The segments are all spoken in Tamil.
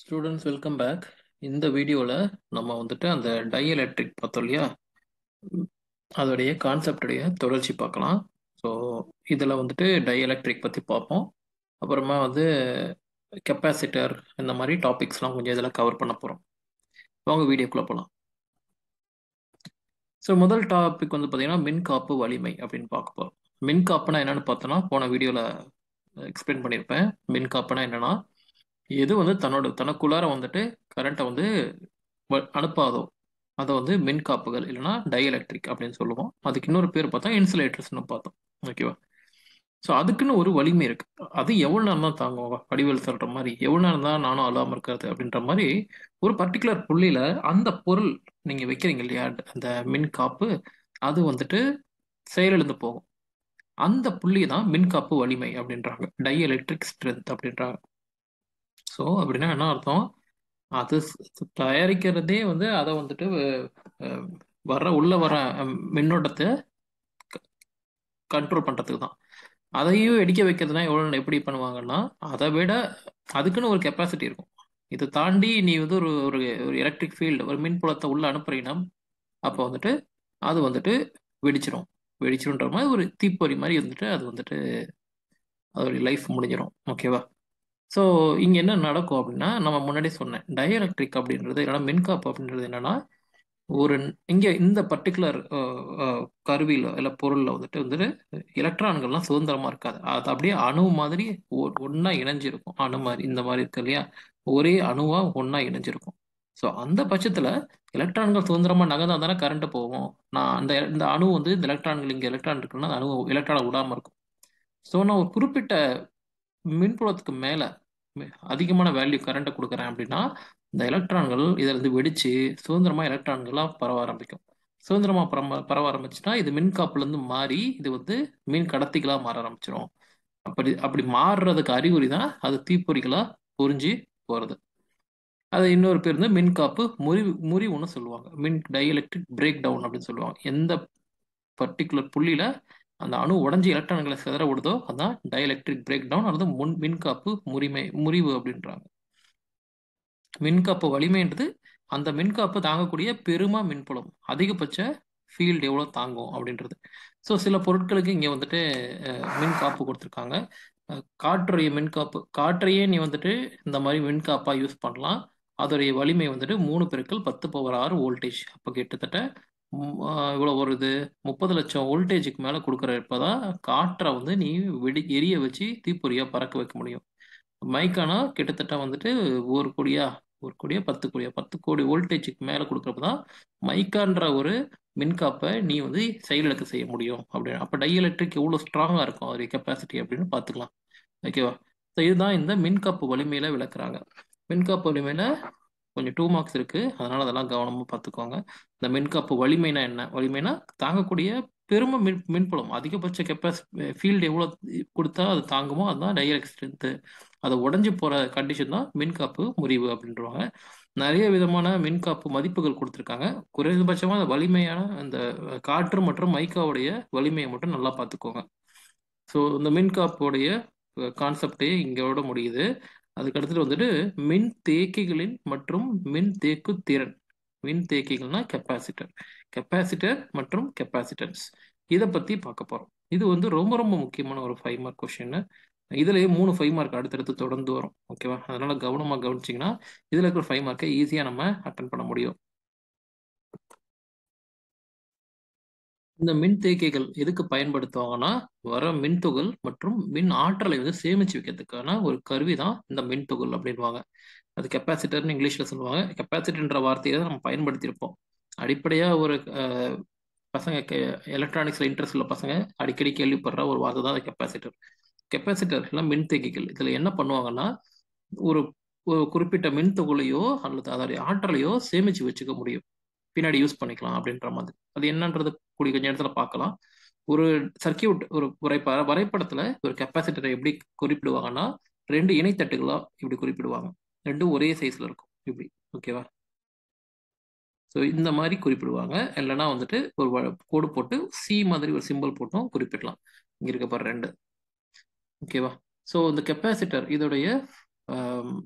ஸ்டூடெண்ட்ஸ் வெல்கம் பேக் இந்த வீடியோவில் நம்ம வந்துட்டு அந்த டை எலக்ட்ரிக் பார்த்தோம் இல்லையா ம், அதோடைய கான்செப்டுடைய தொடர்ச்சி பார்க்கலாம் ஸோ இதில் வந்துட்டு டை எலக்ட்ரிக் பற்றி பார்ப்போம் அப்புறமா வந்து கெப்பாசிட்டர் இந்த மாதிரி டாபிக்ஸ்லாம் கொஞ்சம் இதில் கவர் பண்ண போகிறோம் வாங்க வீடியோக்குள்ளே போகலாம் ஸோ முதல் டாபிக் வந்து பார்த்தீங்கன்னா மின்காப்பு வலிமை அப்படின்னு பார்க்க போகிறோம் மின்காப்புனா என்னன்னு பார்த்தோன்னா போன வீடியோவில் எக்ஸ்பிளைன் பண்ணியிருப்பேன் மின்காப்புனா என்னன்னா எது வந்து தன்னோட தனக்குள்ளார வந்துட்டு கரண்ட்டை வந்து வ- அனுப்பாதோ அதை வந்து மின்காப்புகள் இல்லைன்னா டைஎலக்ட்ரிக் அப்படின்னு சொல்லுவோம் அதுக்கு இன்னொரு பேர் பார்த்தா இன்சுலேட்டர்ஸ்னு பார்த்தோம் ஓகேவா ஸோ அதுக்குன்னு ஒரு வலிமை இருக்கு அது எவ்வளோ நேரம் தான் தாங்கும் வடிவேல் சொல்ற மாதிரி எவ்வளோ நேரம் தான் நானும் அழாம இருக்கிறது அப்படின்ற மாதிரி ஒரு பர்டிகுலர் புள்ளியில அந்த பொருள் நீங்க வைக்கிறீங்க இல்லையா அந்த மின் காப்பு அது வந்துட்டு செயலிழந்து போகும் அந்த புள்ளி தான் மின்காப்பு வலிமை அப்படின்றாங்க டை எலக்ட்ரிக் ஸ்ட்ரென்த் அப்படின்றாங்க ஸோ அப்படின்னா என்ன அர்த்தம் அது ஸ்- தயாரிக்கிறதே வந்து அதை வந்துட்டு அஹ், வர்ற உள்ள வர அஹ், மின்னோட்டத்தை கண்ட்ரோல் பண்றதுக்கு தான் அதையும் வெடிக்க வைக்கிறதுனா எவ்வளோ எப்படி பண்ணுவாங்கன்னா அதை விட அதுக்குன்னு ஒரு கெப்பாசிட்டி இருக்கும் இதை தாண்டி நீ வந்து ஒரு ஒரு ஒரு எலக்ட்ரிக் ஃபீல்டு ஒரு மின்புலத்தை உள்ள அனுப்புறீங்கன்னா அப்போ வந்துட்டு அது வந்துட்டு வெடிச்சிடும் வெடிச்சிடும்ன்ற மாதிரி ஒரு தீப்பொறி மாதிரி வந்துட்டு அது வந்துட்டு அதோடைய லைஃப் முடிஞ்சிடும் ஓகேவா ஸோ இங்கே என்ன நடக்கும் அப்படின்னா நம்ம முன்னாடி சொன்னேன் டயலக்ட்ரிக் அப்படின்றது இல்லைன்னா மின்காப்பு அப்படின்றது என்னன்னா ஒரு இங்கே இந்த பர்டிகுலர் கருவியில் இல்லை பொருளில் வந்துட்டு வந்துட்டு எலக்ட்ரான்கள்லாம் சுதந்திரமா இருக்காது அது அப்படியே அணு மாதிரி ஒன்றா இணைஞ்சிருக்கும் அணு மாதிரி இந்த மாதிரி இருக்கு இல்லையா ஒரே அணுவா ஒன்றா இணைஞ்சிருக்கும் ஸோ அந்த பட்சத்தில் எலக்ட்ரான்கள் சுதந்திரமா நகர்ந்தா தானே கரண்ட் போகும் நான் அந்த இந்த அணு வந்து இந்த எலக்ட்ரான்கள் இங்கே எலக்ட்ரான் இருக்குன்னா அந்த அணு எலக்ட்ரானை விடாம இருக்கும் ஸோ நான் ஒரு குறிப்பிட்ட மின்புலத்துக்கு மேல மி- அதிகமான வேல்யூ கரண்ட்டை கொடுக்குறேன் அப்படின்னா இந்த எலக்ட்ரான்கள் இதுல இருந்து வெடிச்சு சுதந்திரமா எலக்ட்ரான்களா பரவ ஆரம்பிக்கும் சுதந்திரமா பரவ பரவ ஆரம்பிச்சுன்னா இது மின்காப்புல இருந்து மாறி இது வந்து மின் கடத்திகளா மாற ஆரம்பிச்சிடும் அப்படி அப்படி மாறுறதுக்கு அறிகுறி தான் அது தீப்பொறிகளா புரிஞ்சு போறது அது இன்னொரு பேர் வந்து மின்காப்பு முறிவு முறிவுன்னு சொல்லுவாங்க மின் டைஎலக்ட்ரிக் பிரேக் டவுன் அப்படின்னு சொல்லுவாங்க எந்த பர்டிகுலர் புள்ளியில அந்த அணு உடைஞ்சு எலக்ட்ரான்களை சிதற விடுதோ அதான் டைஎலக்ட்ரிக் பிரேக் டவுன் அல்லது முன் மின்காப்பு முறிமை முறிவு அப்படின்றாங்க மின்காப்பு வலிமைன்றது அந்த மின்காப்பு தாங்கக்கூடிய பெரும மின்புலம் அதிகபட்ச ஃபீல்டு எவ்வளோ தாங்கும் அப்படின்றது ஸோ சில பொருட்களுக்கு இங்கே வந்துட்டு அஹ், மின்காப்பு கொடுத்துருக்காங்க அஹ், காற்றுடைய மின்காப்பு காற்றையே நீ வந்துட்டு இந்த மாதிரி மின்காப்பா யூஸ் பண்ணலாம் அதோடைய வலிமை வந்துட்டு மூணு பெருக்கல் பத்து பவர் ஆறு வோல்டேஜ் அப்போ கிட்டத்தட்ட ம், ஆஹ், இவ்வளோ வருது முப்பது லட்சம் வோல்டேஜுக்கு மேலே கொடுக்குறப்ப தான் காற்றை வந்து நீ வெடி எரிய வச்சு தீப்பொறியா பறக்க வைக்க முடியும் மைக்கானா கிட்டத்தட்ட வந்துட்டு ஒரு கோடியா ஒரு கோடியா பத்து கோடியா பத்து கோடி வோல்டேஜுக்கு மேலே கொடுக்குறப்ப தான் மைக்கான்ற ஒரு மின்காப்பை நீ வந்து செயலிழக்க செய்ய முடியும் அப்படின்னு அப்போ டை எலக்ட்ரிக் எவ்வளோ ஸ்ட்ராங்காக இருக்கும் அதோடைய கெப்பாசிட்டி அப்படின்னு பார்த்துக்கலாம் ஓகேவா ஸோ இதுதான் இந்த மின்காப்பு வலிமையில விளக்குறாங்க மின்காப்பு வலிமையில கொஞ்சம் டூ மார்க்ஸ் இருக்கு அதனால அதெல்லாம் கவனமா பார்த்துக்கோங்க இந்த மின்காப்பு வலிமைனா என்ன வலிமைனா தாங்கக்கூடிய பெரும மின் மின்புலம் அதிகபட்ச கெப்பாசிட்டி ஃபீல்டு எவ்வளோ கொடுத்தா அது தாங்குமோ அதுதான் டைரக்ட் ஸ்ட்ரென்த்து அது உடஞ்சி போற கண்டிஷன் தான் மின்காப்பு முறிவு அப்படின்றவாங்க நிறைய விதமான மின்காப்பு மதிப்புகள் கொடுத்துருக்காங்க குறைந்தபட்சமாக அந்த வலிமையான அந்த காற்று மற்றும் மைக்காவுடைய வலிமையை மட்டும் நல்லா பார்த்துக்கோங்க ஸோ இந்த மின்காப்புடைய கான்செப்டே இங்கோட முடியுது அதுக்கு அடுத்தது வந்துட்டு மின் தேக்கிகளின் மற்றும் மின் தேக்கு திறன் மின் தேக்கிகள்னா கெப்பாசிட்டர் கெப்பாசிட்டர் மற்றும் கெப்பாசிட்டன்ஸ் இதை பத்தி பார்க்க போறோம் இது வந்து ரொம்ப ரொம்ப முக்கியமான ஒரு ஃபைவ் மார்க் கொஸ்டின் இதுலயே மூணு ஃபைவ் மார்க் அடுத்தடுத்து தொடர்ந்து வரும் ஓகேவா அதனால கவனமா கவனிச்சிங்கன்னா இதுல இருக்கிற ஃபைவ் மார்க்கை ஈஸியா நம்ம அட்டன் பண்ண முடியும் இந்த மின்தேக்கிகள் எதுக்கு பயன்படுத்துவாங்கன்னா வர மின்துகள் மற்றும் மின் ஆற்றலை வந்து சேமிச்சு வைக்கிறதுக்கான ஒரு கருவி தான் இந்த மின்துகள் அப்படின்வாங்க அது கெப்பாசிட்டர்னு இங்கிலீஷ்ல சொல்லுவாங்க கெப்பாசிட்டர்ன்ற வார்த்தையை தான் நம்ம பயன்படுத்தியிருப்போம் அடிப்படையா ஒரு அஹ், பசங்க எலக்ட்ரானிக்ஸ்ல இன்ட்ரெஸ்ட் உள்ள பசங்க அடிக்கடி கேள்விப்படுற ஒரு வார்த்தை தான் கெப்பாசிட்டர் கெப்பாசிட்டர் எல்லாம் மின்தேக்கிகள் இதுல என்ன பண்ணுவாங்கன்னா ஒரு ஒரு குறிப்பிட்ட மின்துகளையோ அல்லது அதோடைய ஆற்றலையோ சேமிச்சு வச்சுக்க முடியும் பின்னாடி யூஸ் பண்ணிக்கலாம் அப்படின்ற மாதிரி அது என்னன்றது கூடிய கொஞ்ச நேரத்துல பார்க்கலாம் ஒரு சர்க்கியூட் ஒரு வரைப வரைபடத்துல ஒரு கெப்பாசிட்டரை எப்படி குறிப்பிடுவாங்கன்னா ரெண்டு இணைத்தட்டுகளா இப்படி குறிப்பிடுவாங்க ரெண்டும் ஒரே சைஸ்ல இருக்கும் இப்படி ஓகேவா ஸோ இந்த மாதிரி குறிப்பிடுவாங்க இல்லைன்னா வந்துட்டு ஒரு வ- கோடு போட்டு சி மாதிரி ஒரு சிம்பிள் போட்டும் குறிப்பிடலாம் இங்க இருக்க பாரு ரெண்டு ஓகேவா ஸோ இந்த கெப்பாசிட்டர் இதோடைய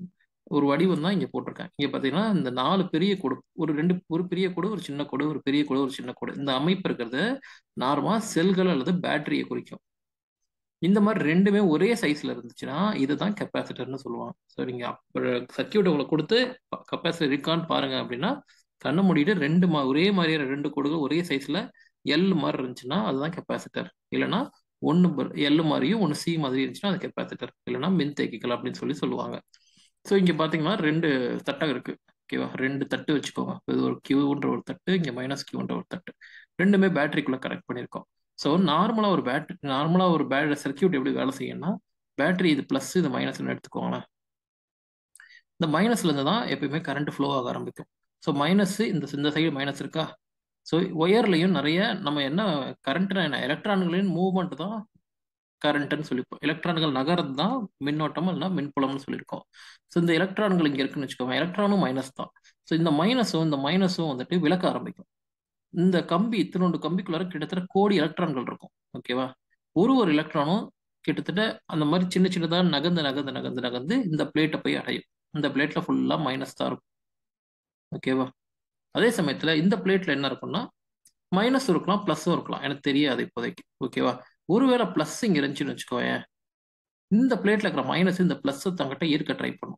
ஒரு வடிவம் தான் இங்க போட்டிருக்கேன் இங்க பாத்தீங்கன்னா இந்த நாலு பெரிய கோடு ஒரு ரெண்டு ஒரு பெரிய கோடு ஒரு சின்ன கோடு ஒரு பெரிய கோடு ஒரு சின்ன கோடு இந்த அமைப்பு இருக்கிறது நார்மலா செல்கள் அல்லது பேட்டரியை குறிக்கும் இந்த மாதிரி ரெண்டுமே ஒரே சைஸ்ல இருந்துச்சுன்னா இதுதான் கெப்பாசிட்டர்னு சொல்லுவாங்க ஸோ நீங்க சர்க்கியூட் உங்களுக்கு கொடுத்து கெப்பாசிட்டர் இருக்கான்னு பாருங்க அப்படின்னா கண்ணை மூடிட்டு ரெண்டு மா ஒரே மாதிரியான ரெண்டு கோடுகள் ஒரே சைஸ்ல எல் மாதிரி இருந்துச்சுன்னா அதுதான் கெப்பாசிட்டர் இல்லைன்னா ஒன்று எல் மாதிரியும் ஒன்று சி மாதிரி இருந்துச்சுன்னா அது கெப்பாசிட்டர் இல்லைன்னா மின்தேக்கிகள் அப்படின்னு சொல்லி சொல்லுவாங்க ஸோ இங்கே பார்த்தீங்கன்னா ரெண்டு தட்டம் இருக்கு ஓகேவா ரெண்டு தட்டு வச்சுக்கோங்க இது ஒரு கியூன்ற ஒரு தட்டு இங்கே மைனஸ் கியூன்ற ஒரு தட்டு ரெண்டுமே பேட்டரிக்குள்ள கனெக்ட் பண்ணியிருக்கோம் ஸோ நார்மலாக ஒரு பேட்டரி நார்மலாக ஒரு பேட்டரி சர்க்கியூட் எப்படி வேலை செய்யணும்னா பேட்டரி இது ப்ளஸ் இது மைனஸ்னு எடுத்துக்கோங்களேன் இந்த மைனஸ்ல இருந்து தான் எப்பயுமே கரண்ட் ஃப்ளோ ஆக ஆரம்பிக்கும் ஸோ மைனஸ் இந்த இந்த சைடு மைனஸ் இருக்கா ஸோ ஒயர்லையும் நிறைய நம்ம என்ன கரண்ட்னா என்ன எலக்ட்ரான்களின் மூவ்மெண்ட் தான் கரண்ட்னு சொல்லிப்போம் எலக்ட்ரான்கள் நகர்றது தான் மின்னோட்டம் இல்லைன்னா மின்புலம்னு சொல்லியிருக்கோம் ஸோ இந்த எலக்ட்ரான்கள் இங்கே இருக்குன்னு வச்சுக்கோங்க எலக்ட்ரானும் மைனஸ் தான் ஸோ இந்த மைனஸும் இந்த மைனஸும் வந்துட்டு விளக்க ஆரம்பிக்கும் இந்த கம்பி இத்தினோண்டு கம்பிக்குள்ளார கிட்டத்தட்ட கோடி எலக்ட்ரான்கள் இருக்கும் ஓகேவா ஒரு ஒரு எலக்ட்ரானும் கிட்டத்தட்ட அந்த மாதிரி சின்ன சின்னதாக நகர்ந்து நகர்ந்து நகர்ந்து நகர்ந்து இந்த பிளேட்டை போய் அடையும் இந்த பிளேட்ல ஃபுல்லா மைனஸ் தான் இருக்கும் ஓகேவா அதே சமயத்துல இந்த பிளேட்ல என்ன இருக்கும்னா மைனஸ் இருக்கலாம் ப்ளஸ்ஸும் இருக்கலாம் எனக்கு தெரியாது இப்போதைக்கு ஓகேவா ஒருவேளை ப்ளஸ் இங்க இருந்துச்சுன்னு வச்சுக்கோயேன் இந்த பிளேட்ல இருக்கிற மைனஸ் இந்த பிளஸ் தங்கிட்ட ஈர்க்க ட்ரை பண்ணும்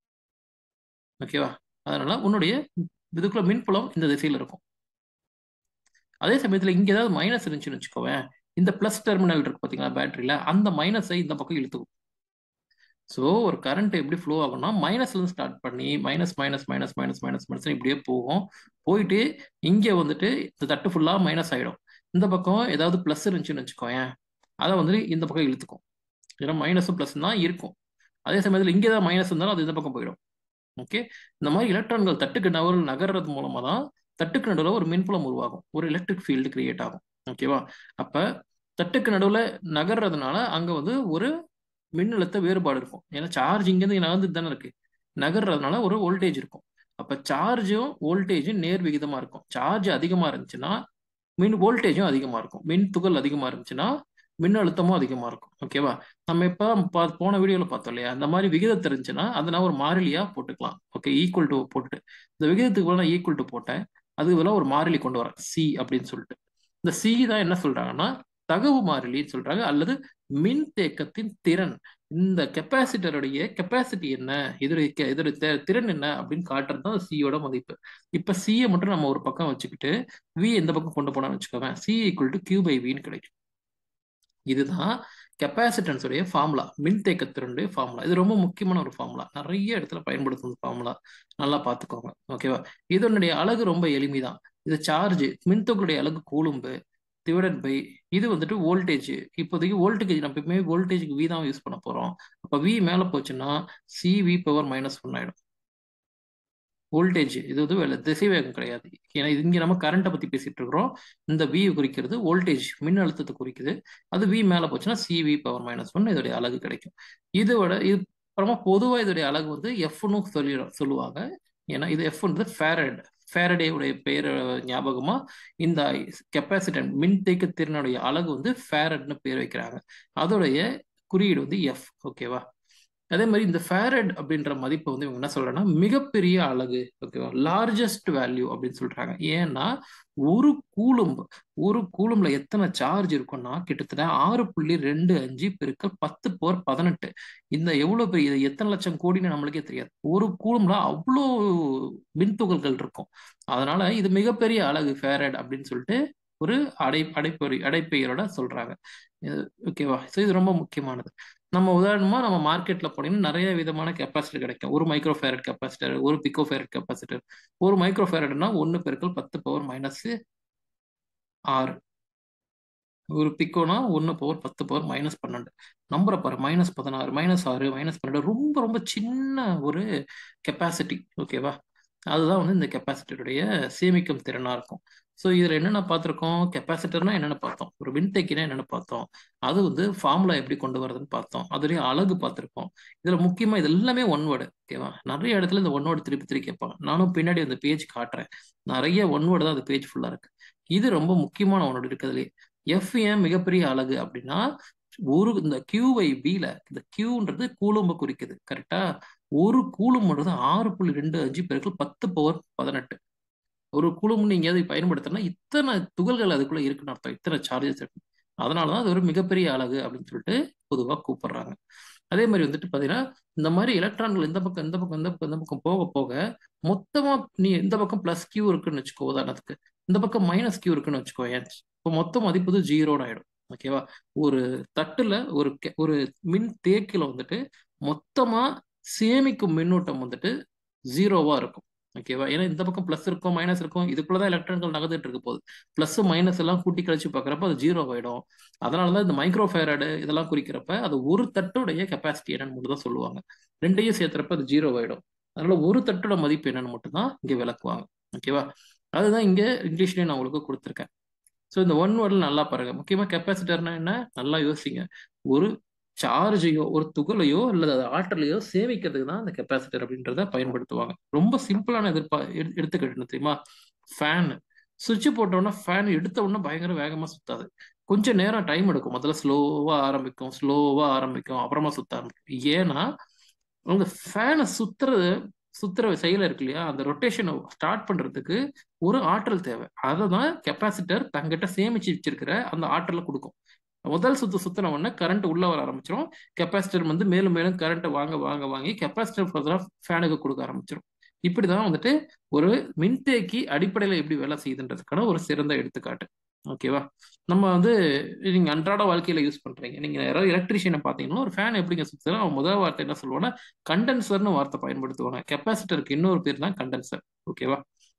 ஓகேவா அதனால உன்னுடைய இதுக்குள்ள மின்புலம் இந்த திசையில இருக்கும் அதே சமயத்துல இங்க ஏதாவது மைனஸ் இருந்துச்சுன்னு வச்சுக்கோவேன் இந்த பிளஸ் டெர்மினல் இருக்கு பாத்தீங்களா பேட்டரியில அந்த மைனஸை இந்த பக்கம் இழுத்துக்கும் ஸோ ஒரு கரண்ட் எப்படி ஃப்ளோ ஆகும்னா மைனஸ்லேருந்து ஸ்டார்ட் பண்ணி minus minus minus minus minus minus இப்படியே போகும் போயிட்டு இங்கே வந்துட்டு இந்த தட்டு ஃபுல்லாக மைனஸ் ஆகிடும் இந்த பக்கம் ஏதாவது ப்ளஸ் இருந்துச்சுன்னு வச்சுக்கோயேன் அதை வந்துட்டு இந்த பக்கம் இழுத்துக்கும் ஏன்னா மைனஸும் ப்ளஸ் தான் இருக்கும் அதே சமயத்தில் இங்கே ஏதாவது மைனஸ் இருந்தாலும் அது இந்த பக்கம் போயிடும் ஓகே இந்த மாதிரி எலக்ட்ரான்கள் தட்டுக்கு நகர் நகர்றது மூலமாக தான் தட்டுக்கு நடுவில் ஒரு மின்புலம் உருவாகும் ஒரு எலக்ட்ரிக் ஃபீல்டு கிரியேட் ஆகும் ஓகேவா அப்போ தட்டுக்கு நடுவில் நகர்றதுனால அங்கே வந்து ஒரு மின்னழுத்த வேறுபாடு இருக்கும் ஏன்னா சார்ஜ் இங்கேருந்து நகர்ந்துட்டு தானே இருக்கு நகர்றதுனால ஒரு வோல்டேஜ் இருக்கும் அப்போ சார்ஜும் வோல்டேஜும் நேர் விகிதமாக இருக்கும் சார்ஜ் அதிகமாக இருந்துச்சுன்னா மின் வோல்டேஜும் அதிகமாக இருக்கும் மின் துகள் அதிகமாக இருந்துச்சுன்னா மின்னழுத்தமும் அதிகமாக இருக்கும் ஓகேவா நம்ம இப்போ போன வீடியோவில் பார்த்தோம் இல்லையா அந்த மாதிரி விகிதம் தெரிஞ்சுன்னா அதை நான் ஒரு மாறிலியாக போட்டுக்கலாம் ஓகே ஈக்குவல் டு போட்டுட்டு இந்த விகிதத்துக்கு நான் ஈக்குவல் டு போட்டேன் அதுக்கு பதிலாக ஒரு மாறிலி கொண்டு வரேன் சி அப்படின்னு சொல்லிட்டு இந்த சி தான் என்ன சொல்றாங்கன்னா தகவு மாறிலின்னு சொல்றாங்க அல்லது மின் தேக்கத்தின் திறன் இந்த கெப்பாசிட்டருடைய கெப்பாசிட்டி என்ன இதோடைய இதோடைய திறன் என்ன அப்படின்னு காட்டுறது தான் சியோட மதிப்பு இப்ப சியை மட்டும் நம்ம ஒரு பக்கம் வச்சுக்கிட்டு வி எந்த பக்கம் கொண்டு போனான்னு வச்சுக்கோங்க C equal to Q by வின்னு கிடைக்கும் இதுதான் கெப்பாசிட்டன்ஸ் உடைய ஃபார்முலா மின்தேக்கத்தினுடைய ஃபார்முலா இது ரொம்ப முக்கியமான ஒரு ஃபார்முலா நிறைய இடத்துல பயன்படுத்தும் ஃபார்முலா நல்லா பார்த்துக்கோங்க ஓகேவா இதனுடைய அழகு ரொம்ப எளிமைதான் இது சார்ஜ் மின்தொகுடைய அழகு கூலும்பு டிவைடட் பை இது வந்துட்டு வோல்டேஜ் இப்போதைக்கு வோல்டேஜ் நம்ம எப்பவுமே வோல்டேஜ்க்கு வி தான் யூஸ் பண்ண போறோம் அப்போ வி மேலே போச்சுன்னா C V power minus one ஆயிடும் வோல்டேஜ் இது வந்து திசை வேகம் கிடையாது ஏன்னா இது இங்கே நம்ம கரண்ட்டை பற்றி பேசிட்டு இருக்கிறோம் இந்த வி குறிக்கிறது வோல்டேஜ் மின் அழுத்தத்தை குறிக்குது அது வி மேலே போச்சுன்னா சிவி பவர் மைனஸ் ஒன் இதோடைய அழகு கிடைக்கும் இதோட இது அப்புறமா பொதுவாக இதோடைய அழகு வந்து எஃப்னு சொல்லி சொல்லுவாங்க ஏன்னா இது எஃப்ன்றது ஃபேரட் ஃபேரடேவுடைய பெயர் ஞாபகமா இந்த கெப்பாசிட்டன் மின்தேக்க திறனுடைய அழகு வந்து ஃபேரட்னு பேர் வைக்கிறாங்க அதோடைய குறியீடு வந்து எஃப் ஓகேவா அதே மாதிரி இந்த ஃபேரட் அப்படின்ற மதிப்பை வந்து இவங்க என்ன சொல்றாங்கன்னா மிகப்பெரிய அழகு ஓகேவா லார்ஜஸ்ட் வேல்யூ அப்படின்னு சொல்றாங்க ஏன்னா ஒரு கூலும்பு ஒரு கூலும்ல எத்தனை சார்ஜ் இருக்கும்னா கிட்டத்தட்ட ஆறு புள்ளி ரெண்டு அஞ்சு பெருக்கல் பத்து போர் பதினெட்டு இந்த எவ்வளவு பெரிய எத்தனை லட்சம் கோடின்னு நம்மளுக்கே தெரியாது ஒரு கூலும்ல அவ்வளோ மின்துகள்கள் இருக்கும் அதனால இது மிகப்பெரிய அழகு ஃபேரட் அப்படின்னு சொல்லிட்டு ஒரு அடை அடைப்பொறி அடைப்பெயரோட சொல்றாங்க ஓகேவா ஸோ இது ரொம்ப முக்கியமானது நம்ம உதாரணமா நம்ம மார்க்கெட்ல போனீங்கன்னா நிறைய விதமான கெப்பாசிட்டர் கிடைக்கும் ஒரு மைக்ரோ ஃபேரட் கெப்பாசிட்டர் ஒரு பிக்கோ ஃபேரட் கெப்பாசிட்டர் ஒரு மைக்ரோ ஃபேரட்னா ஒன்று பெருக்கள் பத்து பவர் மைனஸ் ஆறு ஒரு பிக்கோனா ஒன்று பவர் பத்து பவர் மைனஸ் பன்னெண்டு நம்பரை பாரு மைனஸ் பதினாறு மைனஸ் ஆறு மைனஸ் பன்னெண்டு ரொம்ப ரொம்ப சின்ன ஒரு கெப்பாசிட்டி ஓகேவா அதுதான் வந்து இந்த கெப்பாசிட்டருடைய சேமிக்கும் திறனா இருக்கும் ஸோ இதில் என்னென்ன பார்த்துருக்கோம் கெப்பாசிட்டர்னா என்னென்ன பார்த்தோம் ஒரு மின்தேக்கினா என்னென்ன பார்த்தோம் அது வந்து ஃபார்முலா எப்படி கொண்டு வரதுன்னு பார்த்தோம் அதுலேயே அழகு பார்த்துருப்போம் இதில் முக்கியமாக இது எல்லாமே ஒன் வேர்டு ஓகேவா நிறைய இடத்துல இந்த ஒன் வேர்டு திருப்பி திருப்பி கேட்பாங்க நானும் பின்னாடி அந்த பேஜ் காட்டுறேன் நிறைய ஒன் வேர்டு தான் அந்த பேஜ் ஃபுல்லாக இருக்கு இது ரொம்ப முக்கியமான ஒன்னோட இருக்கிறதுலே எஃப் ஏன் மிகப்பெரிய அழகு அப்படின்னா ஒரு இந்த கியூவை பில இந்த கியூன்றது கூலும்ப குறிக்குது கரெக்டா ஒரு கூலும்ன்றது ஆறு புள்ளி ரெண்டு அஞ்சு பெருக்கள் பத்து பவர் பதினெட்டு ஒரு கூலும் நீங்க அதை பயன்படுத்தினா இத்தனை துகள்கள் அதுக்குள்ள இருக்குன்னு அர்த்தம் இத்தனை சார்ஜஸ் இருக்கு அதனாலதான் அது ஒரு மிகப்பெரிய அலகு அப்படின்னு சொல்லிட்டு பொதுவா கூப்பிடுறாங்க அதே மாதிரி வந்துட்டு பாத்தீங்கன்னா இந்த மாதிரி எலக்ட்ரான்கள் இந்த பக்கம் இந்த பக்கம் இந்த பக்கம் இந்த பக்கம் போக போக மொத்தமா நீ இந்த பக்கம் பிளஸ் கியூ இருக்குன்னு வச்சுக்கோ உதாரணத்துக்கு இந்த பக்கம் மைனஸ் கியூ இருக்குன்னு வச்சுக்கோ ஏன் இப்போ மொத்த மதிப்பு ஜீரோன்னு ஆயிடும் ஓகேவா ஒரு தட்டுல ஒரு கெ- ஒரு மின் தேக்கில வந்துட்டு மொத்தமா சேமிக்கும் மின்னூட்டம் வந்துட்டு ஜீரோவா இருக்கும் ஓகேவா ஏன்னா இந்த பக்கம் பிளஸ் இருக்கும் மைனஸ் இருக்கும் இதுக்குள்ளதான் எலக்ட்ரான்கள் நகர்ந்துட்டு இருக்க போகுது பிளஸ் மைனஸ் எல்லாம் கூட்டி கழிச்சு பார்க்கறப்ப அது ஜீரோ ஆயிடும் அதனாலதான் இந்த மைக்ரோ ஃபேரடு இதெல்லாம் குறிக்கிறப்ப அது ஒரு தட்டுடைய கெப்பாசிட்டி என்னன்னு மட்டும் தான் சொல்லுவாங்க ரெண்டையும் சேர்த்துறப்ப அது ஜீரோ ஆயிடும் அதனால ஒரு தட்டோட மதிப்பு என்னன்னு மட்டும் தான் இங்க விளக்குவாங்க ஓகேவா அதுதான் இங்க இங்கிலீஷ்லயே நான் உங்களுக்கு கொடுத்துருக்கேன் ஸோ இந்த ஒன் வேர்டில் நல்லா பாருங்க முக்கியமா கெப்பாசிட்டர்னா என்ன நல்லா யோசிங்க ஒரு சார்ஜையோ ஒரு துகளையோ அல்லது அது ஆற்றலையோ சேமிக்கிறதுக்கு தான் அந்த கெப்பாசிட்டர் அப்படின்றத பயன்படுத்துவாங்க ரொம்ப சிம்பிளான எதிர்ப்பா எடு- எடுத்துக்கிட்டு தெரியுமா ஃபேன் சுவிட்ச் போட்டோன்னா ஃபேன் எடுத்த உடனே பயங்கர வேகமா சுத்தாது கொஞ்சம் நேரம் டைம் எடுக்கும் முதல்ல ஸ்லோவா ஆரம்பிக்கும் ஸ்லோவா ஆரம்பிக்கும் அப்புறமா சுத்த ஆரம்பிக்கும் ஏன்னா அந்த ஃபேனை சுத்துறது சுத்துற செயல் இருக்கு இல்லையா அந்த ரொட்டேஷனை ஸ்டார்ட் பண்றதுக்கு ஒரு ஆற்றல் தேவை அதை தான் கெப்பாசிட்டர் தங்கிட்ட சேமிச்சு வச்சிருக்கிற அந்த ஆற்றலை கொடுக்கும் முதல் சுத்து சுத்தின உடனே கரண்ட் உள்ள வர ஆரம்பிச்சிடும் கெப்பாசிட்டர் வந்து மேலும் மேலும் கரண்ட்டை வாங்க வாங்க வாங்கி கெப்பாசிட்டர் ஃபர்தரா ஃபேனுக்கு கொடுக்க ஆரம்பிச்சிடும் இப்படிதான் வந்துட்டு ஒரு மின்தேக்கி அடிப்படையில எப்படி வேலை செய்யுதுன்றதுக்கான ஒரு சிறந்த எடுத்துக்காட்டு ஓகேவா நம்ம வந்து நீங்க அன்றாட வாழ்க்கையில யூஸ் பண்றீங்க நீங்க யாராவது எலக்ட்ரிஷியனை பாத்தீங்கன்னா ஒரு ஃபேன் எப்படிங்க சுத்துறோம் அவன் முதல் வார்த்தை என்ன சொல்லுவாங்கன்னா கண்டென்சர்னு வார்த்தை பயன்படுத்துவாங்க கெப்பாசிட்டருக்கு இன்னொரு பேர் தான் கண்டென்சர் ஓகேவா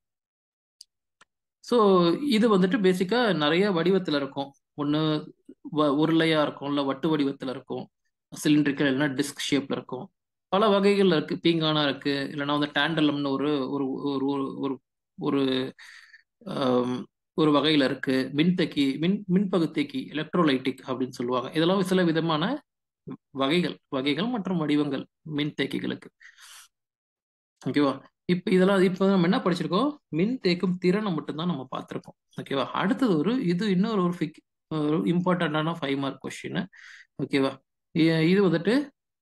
ஸோ இது வந்துட்டு பேசிக்கா நிறைய வடிவத்துல இருக்கும் ஒன்று உருளையா இருக்கும் இல்லை வட்டு வடிவத்துல இருக்கும் சிலிண்ட்ரிக்கல் இல்லைன்னா டிஸ்க் ஷேப்ல இருக்கும் பல வகைகள்ல இருக்கு பீங்கானா இருக்கு இல்லைன்னா வந்து டேண்டலம்னு ஒரு ஒரு ஒரு ஒரு ஒரு ஒரு ஆம், ஒரு வகையில இருக்கு மின்தேக்கி மின் மின்பகுத்தேக்கி எலக்ட்ரோலைட்டிக் அப்படின்னு சொல்லுவாங்க இதெல்லாம் சில விதமான வகைகள் வகைகள் மற்றும் வடிவங்கள் மின்தேக்கிகளுக்கு ஓகேவா இப்ப இதெல்லாம் இப்ப நம்ம என்ன படிச்சிருக்கோம் மின் தேக்கும் திறனை மட்டும்தான் நம்ம பார்த்திருக்கோம் ஓகேவா அடுத்தது ஒரு இது இன்னொரு ஒரு ஃபிக் ஒரு இம்பார்ட்டண்டான ஃபைவ் மார்க் கொஸ்டின் ஓகேவா இ- இது வந்துட்டு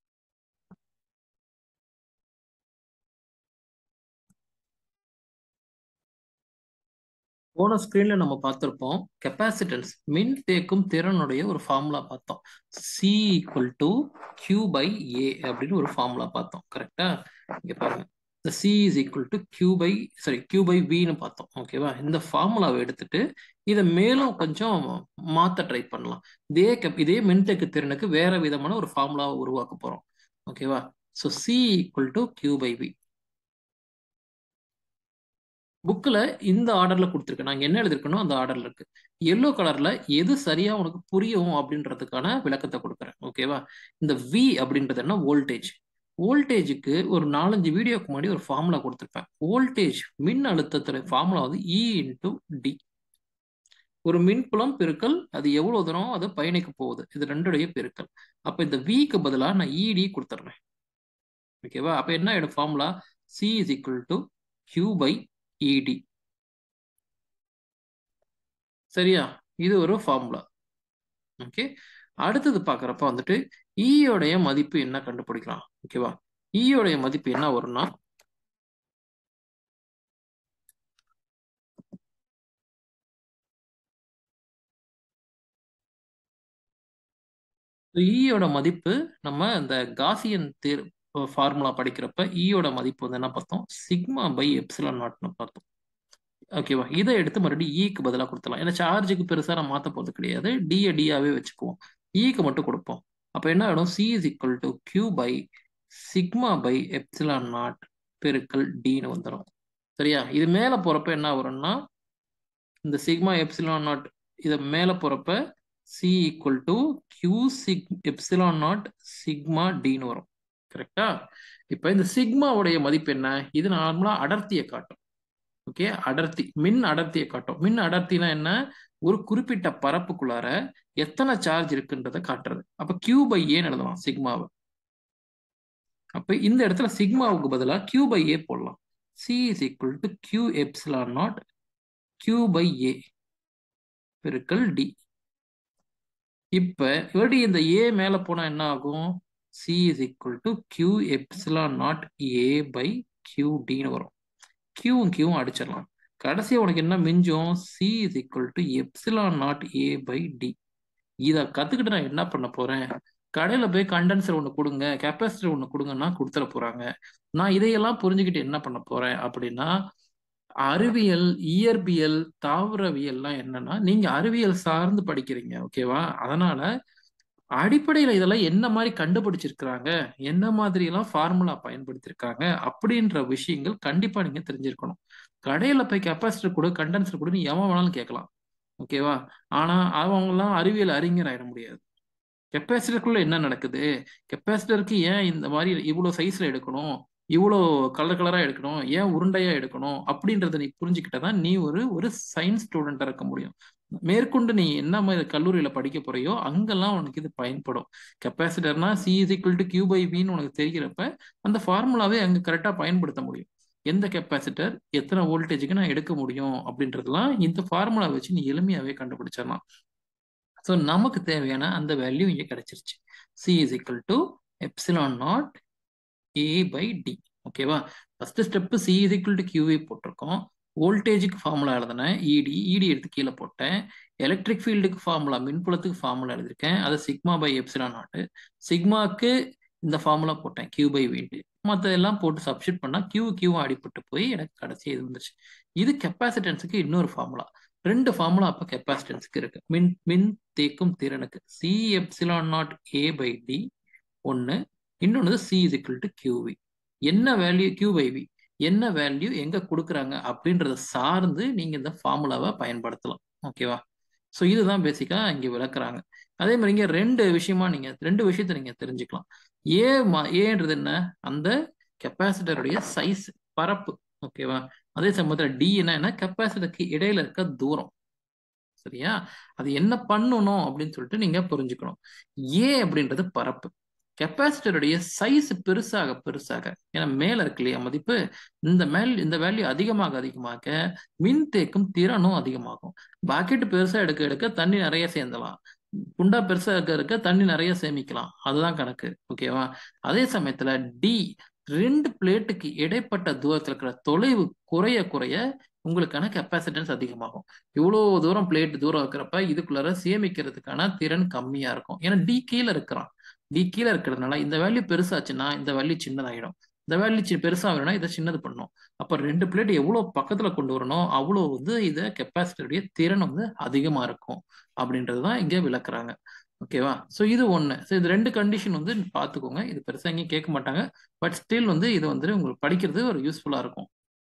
போன ஸ்கிரீன்ல நம்ம பார்த்திருப்போம் கெப்பாசிட்டன்ஸ் மின் தேக்கும் திறனுடைய ஒரு ஃபார்முலா பார்த்தோம் C equal to Q by A அப்படின்னு ஒரு ஃபார்முலா பார்த்தோம் கரெக்டா இங்க பாருங்க இந்த C is equal to Q by sorry Q by வின்னு பார்த்தோம் ஓகேவா இந்த ஃபார்முலாவை எடுத்துட்டு இதை மேலும் கொஞ்சம் மாத்த ட்ரை பண்ணலாம் இதே கெப் இதே மின்தேக்கு திறனுக்கு வேற விதமான ஒரு ஃபார்முலாவை உருவாக்க போறோம் ஓகேவா so C equal to Q by V புக்கில் இந்த ஆர்டர்ல கொடுத்துருக்கேன் நாங்கள் என்ன எழுதிருக்கணும் அந்த ஆர்டர்ல இருக்கு எல்லோ கலர்ல எது சரியா உனக்கு புரியும் அப்படின்றதுக்கான விளக்கத்தை கொடுக்குறேன் ஓகேவா இந்த வி அப்படின்றது என்ன வோல்டேஜ் வோல்டேஜுக்கு ஒரு நாலஞ்சு வீடியோக்கு முன்னாடி ஒரு ஃபார்முலா கொடுத்துருப்பேன் வோல்டேஜ் மின் அழுத்தத்துடைய ஃபார்முலா வந்து இ இன்டு டி ஒரு மின்புலம் பெருக்கல் அது எவ்வளவு தூரம் அது பயணிக்க போகுது இது ரெண்டுடைய பெருக்கல் அப்ப இந்த விக்கு பதிலா நான் இடி கொடுத்துட்றேன் ஓகேவா அப்ப என்ன ஆயிடும் formula C is equal to Q by இடி சரியா இது ஒரு ஃபார்முலா ஓகே அடுத்தது பார்க்குறப்ப வந்துட்டு ஈயோடைய மதிப்பு என்ன கண்டுபிடிக்கலாம் ஓகேவா ஈயோடைய மதிப்பு என்ன வரும்னா ஈயோட மதிப்பு நம்ம இந்த காசியன் தேர் ஃபார்முலா படிக்கிறப்ப ஈயோட மதிப்பு வந்து என்ன பார்த்தோம் சிக்மா பை எப்சிலன் நாட்னு பார்த்தோம் ஓகேவா இதை எடுத்து மறுபடியும் ஈக்கு பதிலாக கொடுத்துலாம் ஏன்னா சார்ஜுக்கு பெருசாக நம்ம மாற்ற போகிறது கிடையாது டியை டியாவே வச்சுக்குவோம் ஈக்கு மட்டும் கொடுப்போம் அப்போ என்ன ஆகிடும் C is equal to Q by sigma by epsilon nought பெருக்கல் டின்னு வந்துடும் சரியா இது மேலே போகிறப்ப என்ன வரும்னா இந்த சிக்மா எப்சிலான் நாட் இதை மேலே போகிறப்ப சி ஈக்குவல் டு கியூ சிக் எப்சிலான் நாட் சிக்மா டின்னு வரும் கரெக்டா இப்போ இந்த சிக்மாவுடைய மதிப்பு என்ன இது நார்மலாக அடர்த்தியை காட்டும் ஓகே அடர்த்தி மின் அடர்த்தியை காட்டும் மின் அடர்த்தினா என்ன ஒரு குறிப்பிட்ட பரப்புக்குள்ளார எத்தனை சார்ஜ் இருக்குன்றதை காட்டுறது அப்ப கியூ பை ஏன்னு எழுதலாம் சிக்மாவை அப்ப இந்த இடத்துல சிக்மாவுக்கு பதிலாக கியூ பை ஏ போடலாம் C is equal to Q epsilon nought Q by A பெருக்கல் டி இப்ப எப்படி இந்த ஏ மேல போனா என்ன ஆகும் C is equal to Q epsilon naught A by Q டின்னு வரும் கியூவும் கியூவும் அடிச்சிடலாம் கடைசியா உனக்கு என்ன மிஞ்சும் C is equal to epsilon naught A by D இதை கத்துக்கிட்டு நான் என்ன பண்ண போறேன் கடையில போய் கண்டென்சர் ஒன்று கொடுங்க கெப்பாசிட்டர் ஒன்று கொடுங்கன்னா கொடுத்துட போறாங்க நான் இதையெல்லாம் புரிஞ்சுக்கிட்டு என்ன பண்ண போறேன் அப்படின்னா அறிவியல் இயற்பியல் தாவரவியல்லாம் என்னன்னா நீங்க அறிவியல் சார்ந்து படிக்கிறீங்க ஓகேவா அதனால அடிப்படையில இதெல்லாம் என்ன மாதிரி கண்டுபிடிச்சிருக்கிறாங்க என்ன மாதிரி எல்லாம் ஃபார்முலா பயன்படுத்தியிருக்காங்க அப்படின்ற விஷயங்கள் கண்டிப்பா நீங்க தெரிஞ்சிருக்கணும் கடையில போய் கெப்பாசிட்டர் கொடு கண்டென்சர் கொடுன்னு எவன் வேணாலும் கேட்கலாம் ஓகேவா ஆனா அவங்கெல்லாம் அறிவியல் அறிஞர் ஆயிட முடியாது கெப்பாசிட்டருக்குள்ள என்ன நடக்குது கெப்பாசிட்டருக்கு ஏன் இந்த மாதிரி இவ்வளோ சைஸ்ல எடுக்கணும் இவ்வளோ கலர் கலரா எடுக்கணும் ஏன் உருண்டையா எடுக்கணும் அப்படின்றத நீ புரிஞ்சுக்கிட்டதான் நீ ஒரு ஒரு சயின்ஸ் ஸ்டூடெண்டா இருக்க முடியும் மேற்கொண்டு நீ என்ன மாதிரி கல்லூரியில படிக்க போறியோ அங்கெல்லாம் உனக்கு இது பயன்படும் கெப்பாசிட்டர்னா C is equal to Q by வின்னு உனக்கு தெரிகிறப்ப அந்த ஃபார்முலாவே அங்க கரெக்டா பயன்படுத்த முடியும் எந்த கெப்பாசிட்டர் எத்தனை வோல்டேஜுக்கு நான் எடுக்க முடியும் அப்படின்றதெல்லாம் இந்த ஃபார்முலா வச்சு நீ எளிமையாவே கண்டுபிடிச்சிடலாம் ஸோ நமக்கு தேவையான அந்த வேல்யூ இங்கே கிடைச்சிருச்சு C is equal to epsilon naught A by D ஓகேவா first step C is equal to கியூவே போட்டிருக்கோம் வோல்டேஜுக்கு ஃபார்முலா எழுதினேன் இடி இடி எடுத்து கீழே போட்டேன் எலக்ட்ரிக் ஃபீல்டுக்கு ஃபார்முலா மின்புலத்துக்கு ஃபார்முலா எழுதிருக்கேன் அது சிக்மா பை எப்சிலான் நாட்டு சிக்மாக்கு இந்த ஃபார்முலா போட்டேன் கியூ பை வீட்டு மற்ற எல்லாம் போட்டு சப்ஸ்டிட் பண்ணா கியூ கியூ அடிப்பட்டு போய் எனக்கு கடைசி இது வந்துச்சு இது கெப்பாசிட்டன்ஸுக்கு இன்னொரு ஃபார்முலா ரெண்டு ஃபார்முலா அப்ப கெப்பாசிட்டன்ஸுக்கு இருக்கு மின் மின் தேக்கும் திறனுக்கு C epsilon naught A by D ஒன்னு இன்னொன்று C is equal to Q V என்ன வேல்யூ கியூ பை வி என்ன வேல்யூ எங்க கொடுக்குறாங்க அப்படின்றத சார்ந்து நீங்க இந்த ஃபார்முலாவை பயன்படுத்தலாம் ஓகேவா ஸோ இதுதான் பேசிக்கா இங்க விளக்குறாங்க அதே மாதிரி இங்க ரெண்டு விஷயமா நீங்க ரெண்டு விஷயத்த நீங்க தெரிஞ்சுக்கலாம் ஏ மா ஏன்றது என்ன அந்த கெப்பாசிட்டருடைய சைஸ் பரப்பு ஓகேவா அதே சமயத்துல டி என்ன கெப்பாசிட்டருக்கு இடையில இருக்க தூரம் சரியா அது என்ன பண்ணணும் அப்படின்னு சொல்லிட்டு நீங்க புரிஞ்சுக்கணும் ஏ அப்படின்றது பரப்பு கெப்பாசிட்டருடைய சைஸ் பெருசாக பெருசாக ஏன்னா மேல இருக்கு இல்லையா மதிப்பு இந்த மேல் இந்த வேல்யூ அதிகமாக அதிகமாக மின் தேக்கும் திறனும் அதிகமாகும் பாக்கெட் பெருசா எடுக்க எடுக்க தண்ணி நிறைய சேர்ந்தலாம் குண்டா பெருசா இருக்க இருக்க தண்ணி நிறைய சேமிக்கலாம் அதுதான் கணக்கு ஓகேவா அதே சமயத்துல டி ரெண்டு பிளேட்டுக்கு இடைப்பட்ட தூரத்துல இருக்கிற தொலைவு குறைய குறைய உங்களுக்கான கெப்பாசிட்டன்ஸ் அதிகமாகும் இவ்வளோ தூரம் பிளேட் தூரம் இருக்கிறப்ப இதுக்குள்ளார சேமிக்கிறதுக்கான திறன் கம்மியா இருக்கும் ஏன்னா டி கீழே இருக்கிறான் டி கீழே இருக்கிறதுனால இந்த வேல்யூ பெருசாச்சுன்னா இந்த வேல்யூ சின்னதாயிடும் இந்த வேல்யூ சி பெருசா வேணும்னா இதை சின்னது பண்ணும் அப்ப ரெண்டு பிளேட் எவ்வளவு பக்கத்துல கொண்டு வரணும் அவ்வளோ வந்து இதை கெப்பாசிட்டருடைய திறன் வந்து அதிகமா இருக்கும் அப்படின்றது தான் இங்க விளக்குறாங்க ஓகேவா ஸோ இது ஒன்று ஸோ இது ரெண்டு கண்டிஷன் வந்து பார்த்துக்கோங்க இது பெருசாக எங்கேயும் கேட்க மாட்டாங்க பட் ஸ்டில் வந்து இது வந்து உங்களுக்கு படிக்கிறது ஒரு யூஸ்ஃபுல்லாக இருக்கும்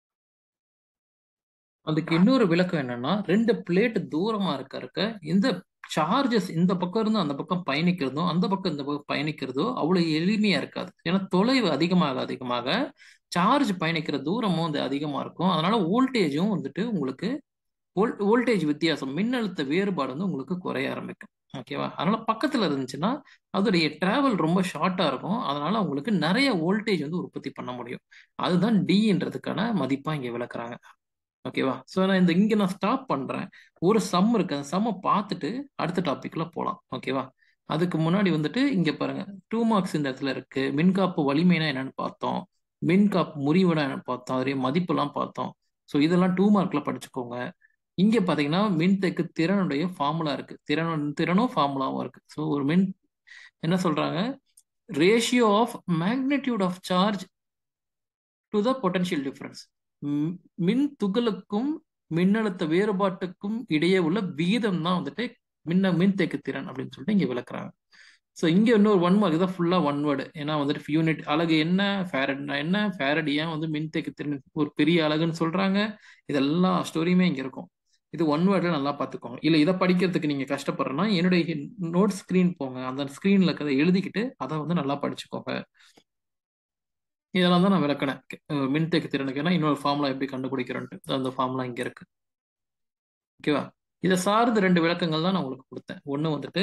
அதுக்கு இன்னொரு விளக்கம் என்னன்னா ரெண்டு பிளேட் தூரமா இருக்க இருக்க இந்த சார்ஜஸ் இந்த பக்கம் இருந்து அந்த பக்கம் பயணிக்கிறதும் அந்த பக்கம் இந்த பக்கம் பயணிக்கிறதோ அவ்வளவு எளிமையா இருக்காது ஏன்னா தொலைவு அதிகமாக அதிகமாக சார்ஜ் பயணிக்கிற தூரமும் வந்து அதிகமா இருக்கும் அதனால வோல்டேஜும் வந்துட்டு உங்களுக்கு வோல் வோல்டேஜ் வித்தியாசம் மின்னழுத்த வேறுபாடு வந்து உங்களுக்கு குறைய ஆரம்பிக்கும் ஓகேவா அதனால பக்கத்துல இருந்துச்சுன்னா அதோடைய டிராவல் ரொம்ப ஷார்ட்டா இருக்கும் அதனால உங்களுக்கு நிறைய வோல்டேஜ் வந்து உற்பத்தி பண்ண முடியும் அதுதான் டின்றதுக்கான மதிப்பா இங்க விளக்குறாங்க ஓகேவா ஸோ நான் இந்த இங்க நான் ஸ்டாப் பண்றேன் ஒரு சம் இருக்கு அந்த சம்மை பார்த்துட்டு அடுத்த டாபிக்ல போகலாம் ஓகேவா அதுக்கு முன்னாடி வந்துட்டு இங்க பாருங்க டூ மார்க்ஸ் இந்த இடத்துல இருக்கு மின்காப்பு வலிமைனா என்னன்னு பார்த்தோம் மின்காப்பு முறிவுனா என்னன்னு பார்த்தோம் அதே மதிப்பெல்லாம் பார்த்தோம் ஸோ இதெல்லாம் டூ மார்க்ல படிச்சுக்கோங்க இங்க பாத்தீங்கன்னா மின்தேக்கு திறனுடைய ஃபார்முலா இருக்கு திறன் திறனும் ஃபார்முலாவும் இருக்கு ஸோ ஒரு மின் என்ன சொல்றாங்க ratio of magnitude of charge to the potential difference மின் துகளுக்கும் மின்னழுத்த வேறுபாட்டுக்கும் இடையே உள்ள விகிதம் தான் வந்துட்டு மின்ன மின்தேக்கு திறன் அப்படின்னு சொல்லிட்டு இங்க விளக்குறாங்க ஸோ இங்க இன்னொரு ஒன் மார்க் தான் ஃபுல்லா ஒன் வேர்டு ஏன்னா வந்துட்டு யூனிட் அழகு என்ன ஃபேரட்னா என்ன ஃபேரட் ஏன் வந்து மின்தேக்கு திறன் ஒரு பெரிய அழகுன்னு சொல்றாங்க இதெல்லாம் ஸ்டோரியுமே இங்க இருக்கும் இது ஒன் வேர்டில் நல்லா பார்த்துக்கோங்க இல்லை இதை படிக்கிறதுக்கு நீங்கள் கஷ்டப்படுறேன்னா என்னுடைய நோட் ஸ்க்ரீன் போங்க அந்த ஸ்க்ரீனில் இருக்கிறத எழுதிக்கிட்டு அதை வந்து நல்லா படிச்சுக்கோங்க இதெல்லாம் தான் நான் விளக்கினேன் மின்தேக்கு திறனுக்கு ஏன்னா இன்னொரு ஃபார்முலா எப்படி கண்டுபிடிக்கிறோன்ட்டு அந்த ஃபார்முலா இங்கே இருக்கு ஓகேவா இதை சார்ந்து ரெண்டு விளக்கங்கள் தான் நான் உங்களுக்கு கொடுத்தேன் ஒன்று வந்துட்டு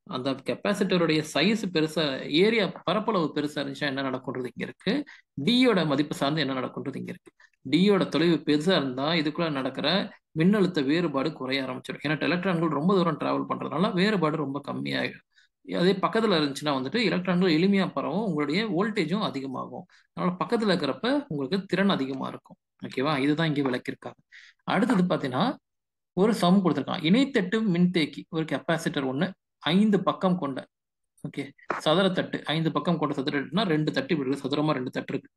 அந்த கெப்பாசிட்டருடைய சைஸ் பெருசா ஏரியா பரப்பளவு பெருசா இருந்துச்சுன்னா என்ன நடக்கும்ன்றது இங்க இருக்கு டியோட மதிப்பு சார்ந்து என்ன நடக்கும்ன்றது இங்க இருக்கு டியோட தொலைவு பெருசா இருந்தா இதுக்குள்ள நடக்கிற மின்னழுத்த வேறுபாடு குறைய ஆரம்பிச்சிடும் ஏன்னா எலக்ட்ரான்கள் ரொம்ப தூரம் டிராவல் பண்றதுனால வேறுபாடு ரொம்ப கம்மியாயிடும் அதே பக்கத்துல இருந்துச்சுன்னா வந்துட்டு எலக்ட்ரான்கள் எளிமையா பரவும் உங்களுடைய வோல்டேஜும் அதிகமாகும் அதனால பக்கத்துல இருக்கிறப்ப உங்களுக்கு திறன் அதிகமா இருக்கும் ஓகேவா இதுதான் இங்க விளக்கியிருக்காங்க அடுத்தது பாத்தீங்கன்னா ஒரு சம் கொடுத்துருக்கான் இணைத்தட்டு மின்தேக்கி ஒரு கெப்பாசிட்டர் ஒன்று ஐந்து பக்கம் கொண்ட ஓகே சதுரத்தட்டு ஐந்து பக்கம் கொண்ட சதுரட்டுனா ரெண்டு தட்டு இப்படி இருக்கு சதுரமா ரெண்டு தட்டு இருக்கு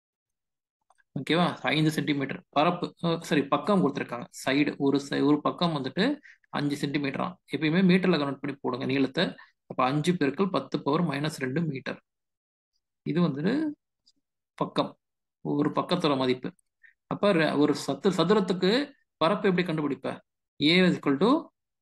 ஓகேவா ஐந்து சென்டிமீட்டர் பரப்பு சரி பக்கம் கொடுத்துருக்காங்க சைடு ஒரு ஒரு பக்கம் வந்துட்டு அஞ்சு சென்டிமீட்டரா எப்பயுமே மீட்டர்ல கனெக்ட் பண்ணி போடுங்க நீளத்தை அப்ப அஞ்சு பெருக்கள் பத்து பவர் மைனஸ் ரெண்டு மீட்டர் இது வந்துட்டு பக்கம் ஒரு பக்கத்தோட மதிப்பு அப்ப ஒரு சத்து சதுரத்துக்கு பரப்பு எப்படி கண்டுபிடிப்ப ஏ இக்குவல் டு